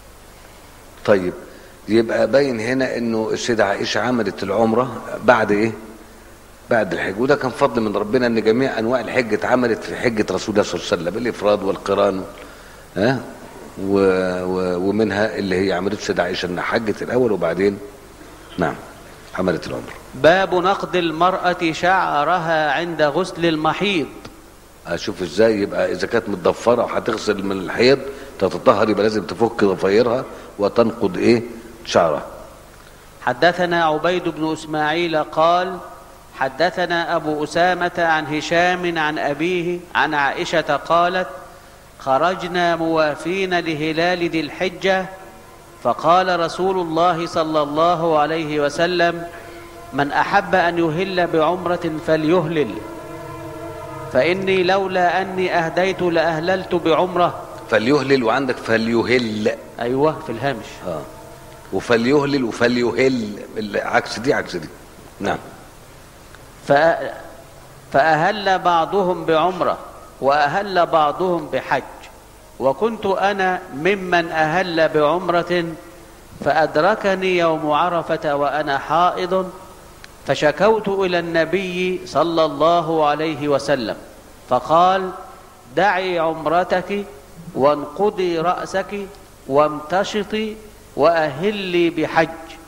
طيب يبقى باين هنا انه السيدة عائشة عملت العمرة بعد ايه بعد الحج وده كان فضل من ربنا ان جميع انواع الحج اتعملت في حجة رسول الله صلى الله عليه وسلم الافراد والقران ها و و ومنها اللي هي عملته السيدة عائشة انها حجت الاول وبعدين نعم عملت العمرة باب نقد المرأة شعرها عند غسل المحيض اشوف ازاي يبقى اذا كانت متضفره وهتغسل من الحيض تتطهر يبقى لازم تفك ضفايرها وتنقض ايه شعرها حدثنا عبيد بن اسماعيل قال حدثنا ابو اسامه عن هشام عن ابيه عن عائشه قالت خرجنا موافين لهلال ذي الحجه فقال رسول الله صلى الله عليه وسلم من احب ان يهل بعمره فليهلل فاني لولا اني اهديت لاهللت بعمره فليهلل وعندك فليهل ايوه في الهامش اه وفليهلل وفليهل عكس دي عكس دي نعم فأ- فأهل بعضهم بعمرة وأهل بعضهم بحج وكنت أنا ممن أهل بعمرة فأدركني يوم عرفة وأنا حائض فشكوت إلى النبي صلى الله عليه وسلم فقال دعي عمرتك وانقضي رأسك وامتشطي وأهلي بحج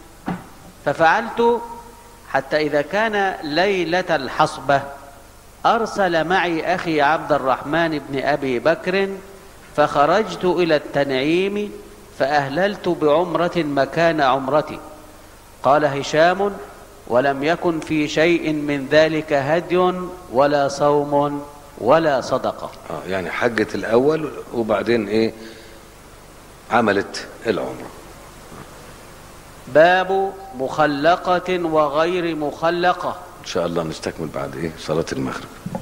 ففعلت حتى إذا كان ليلة الحصبة أرسل معي أخي عبد الرحمن بن أبي بكر فخرجت إلى التنعيم فأهللت بعمرة مكان عمرتي قال هشام ولم يكن في شيء من ذلك هدي ولا صوم ولا صدقة اه يعني حجت الاول وبعدين ايه عملت العمره باب مخلقة وغير مخلقة ان شاء الله نستكمل بعد ايه صلاه المغرب